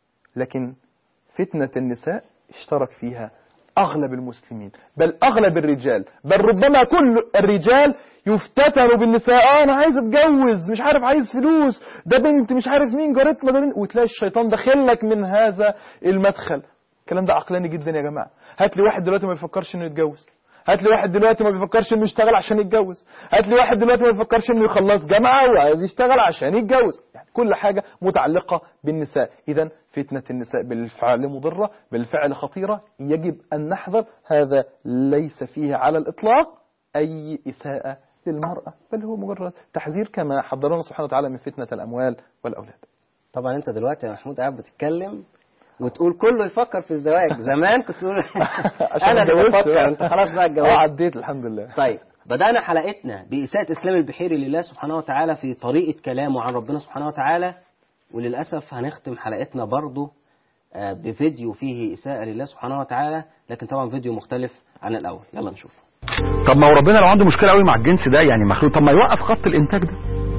لكن فتنة النساء اشترك فيها أغلب المسلمين بل أغلب الرجال بل ربما كل الرجال يفتتنوا بالنساء آه أنا عايز أتجوز مش عارف عايز فلوس ده بنت مش عارف مين جارتنا ده بنت وتلاقي الشيطان داخلك من هذا المدخل الكلام ده عقلاني جدا يا جماعة هات لي واحد دلوقتي ما بيفكرش إنه يتجوز هات لي واحد دلوقتي ما بيفكرش انه يشتغل عشان يتجوز هات لي واحد دلوقتي ما بيفكرش انه يخلص جامعه وعايز يشتغل عشان يتجوز يعني كل حاجه متعلقه بالنساء اذا فتنه النساء بالفعل مضره بالفعل خطيره يجب ان نحذر هذا ليس فيه على الاطلاق اي اساءه للمراه بل هو مجرد تحذير كما حذرنا سبحانه وتعالى من فتنه الاموال والاولاد طبعا انت دلوقتي يا محمود قاعد بتتكلم وتقول كله يفكر في الزواج زمان كنت تقول عشان انا اللي اتجوزت بفكر بقى. انت خلاص بقى اه اتجوزت عديت الحمد لله طيب بدأنا حلقتنا بإساءة إسلام البحيري لله سبحانه وتعالى في طريقة كلامه عن ربنا سبحانه وتعالى وللأسف هنختم حلقتنا برضه آه، بفيديو فيه إساءة لله سبحانه وتعالى لكن طبعا فيديو مختلف عن الأول يلا نشوف طب ما هو ربنا لو عنده مشكله قوي مع الجنس ده يعني مخلوق طب ما يوقف خط الانتاج ده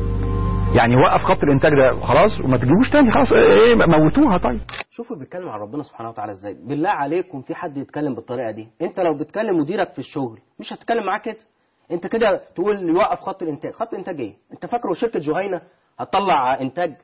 يعني يوقف خط الانتاج ده خلاص وما تجيبوش تاني خلاص ايه موتوها طيب شوفوا بيتكلم عن ربنا سبحانه وتعالى ازاي بالله عليكم في حد يتكلم بالطريقه دي انت لو بتكلم مديرك في الشغل مش هتتكلم معاه كده انت كده تقول يوقف خط الانتاج خط الانتاج ايه انت فاكره شركه جهينه هتطلع انتاج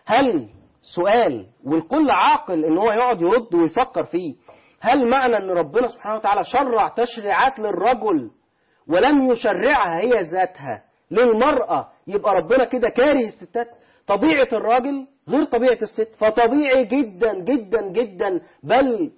هل سؤال والكل عاقل ان هو يقعد يرد ويفكر فيه هل معنى ان ربنا سبحانه وتعالى شرع تشريعات للرجل ولم يشرعها هي ذاتها للمرأة يبقى ربنا كده كاره الستات طبيعة الراجل غير طبيعة الست فطبيعي جدا جدا جدا بل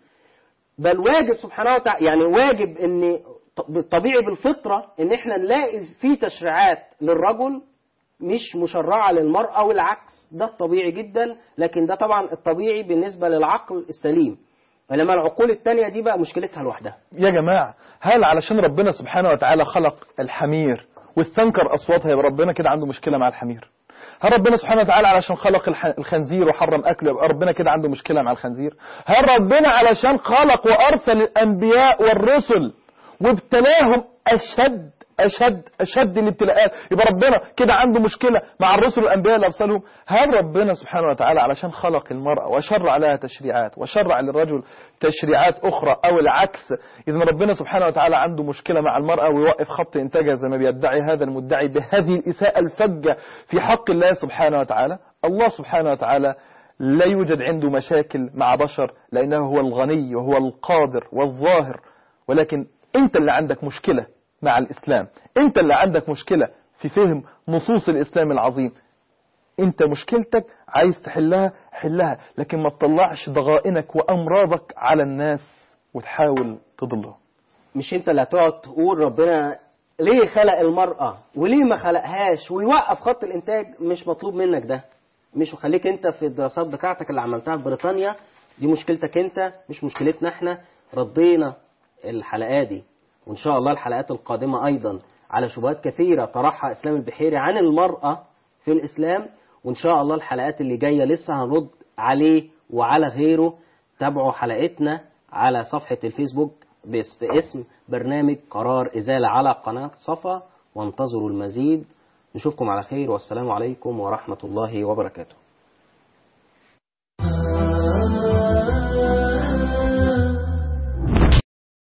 بل واجب سبحانه وتعالى يعني واجب ان طبيعي بالفطرة ان احنا نلاقي في تشريعات للرجل مش مشرعة للمرأة والعكس ده الطبيعي جدا لكن ده طبعا الطبيعي بالنسبة للعقل السليم انما العقول التانية دي بقى مشكلتها لوحدها يا جماعة هل علشان ربنا سبحانه وتعالى خلق الحمير واستنكر أصواتها يبقى ربنا كده عنده مشكلة مع الحمير هل ربنا سبحانه وتعالى علشان خلق الح- الخنزير وحرم أكله يبقى ربنا كده عنده مشكلة مع الخنزير هل ربنا علشان خلق وأرسل الأنبياء والرسل وابتلاهم أشد أشد أشد الابتلاءات يبقى ربنا كده عنده مشكلة مع الرسل والأنبياء اللي أرسلهم هل ربنا سبحانه وتعالى علشان خلق المرأة وشرع لها تشريعات وشرع للرجل تشريعات أخرى أو العكس إذا ربنا سبحانه وتعالى عنده مشكلة مع المرأة ويوقف خط إنتاجها زي ما بيدعي هذا المدعي بهذه الإساءة الفجة في حق الله سبحانه وتعالى الله سبحانه وتعالى لا يوجد عنده مشاكل مع بشر لأنه هو الغني وهو القادر والظاهر ولكن انت اللي عندك مشكلة مع الإسلام انت اللي عندك مشكلة في فهم نصوص الإسلام العظيم انت مشكلتك عايز تحلها حلها لكن ما تطلعش ضغائنك وأمراضك على الناس وتحاول تضلهم مش انت اللي هتقعد تقول ربنا ليه خلق المرأة وليه ما خلقهاش ويوقف خط الإنتاج مش مطلوب منك ده مش خليك انت في الدراسات بتاعتك اللي عملتها في بريطانيا دي مشكلتك انت مش مشكلتنا احنا ردينا الحلقات دي وان شاء الله الحلقات القادمة ايضا على شبهات كثيرة طرحها اسلام البحيري عن المرأة في الاسلام وان شاء الله الحلقات اللي جاية لسه هنرد عليه وعلى غيره تابعوا حلقتنا على صفحة الفيسبوك بس- باسم برنامج قرار إزالة على قناة صفا وانتظروا المزيد نشوفكم على خير والسلام عليكم ورحمة الله وبركاته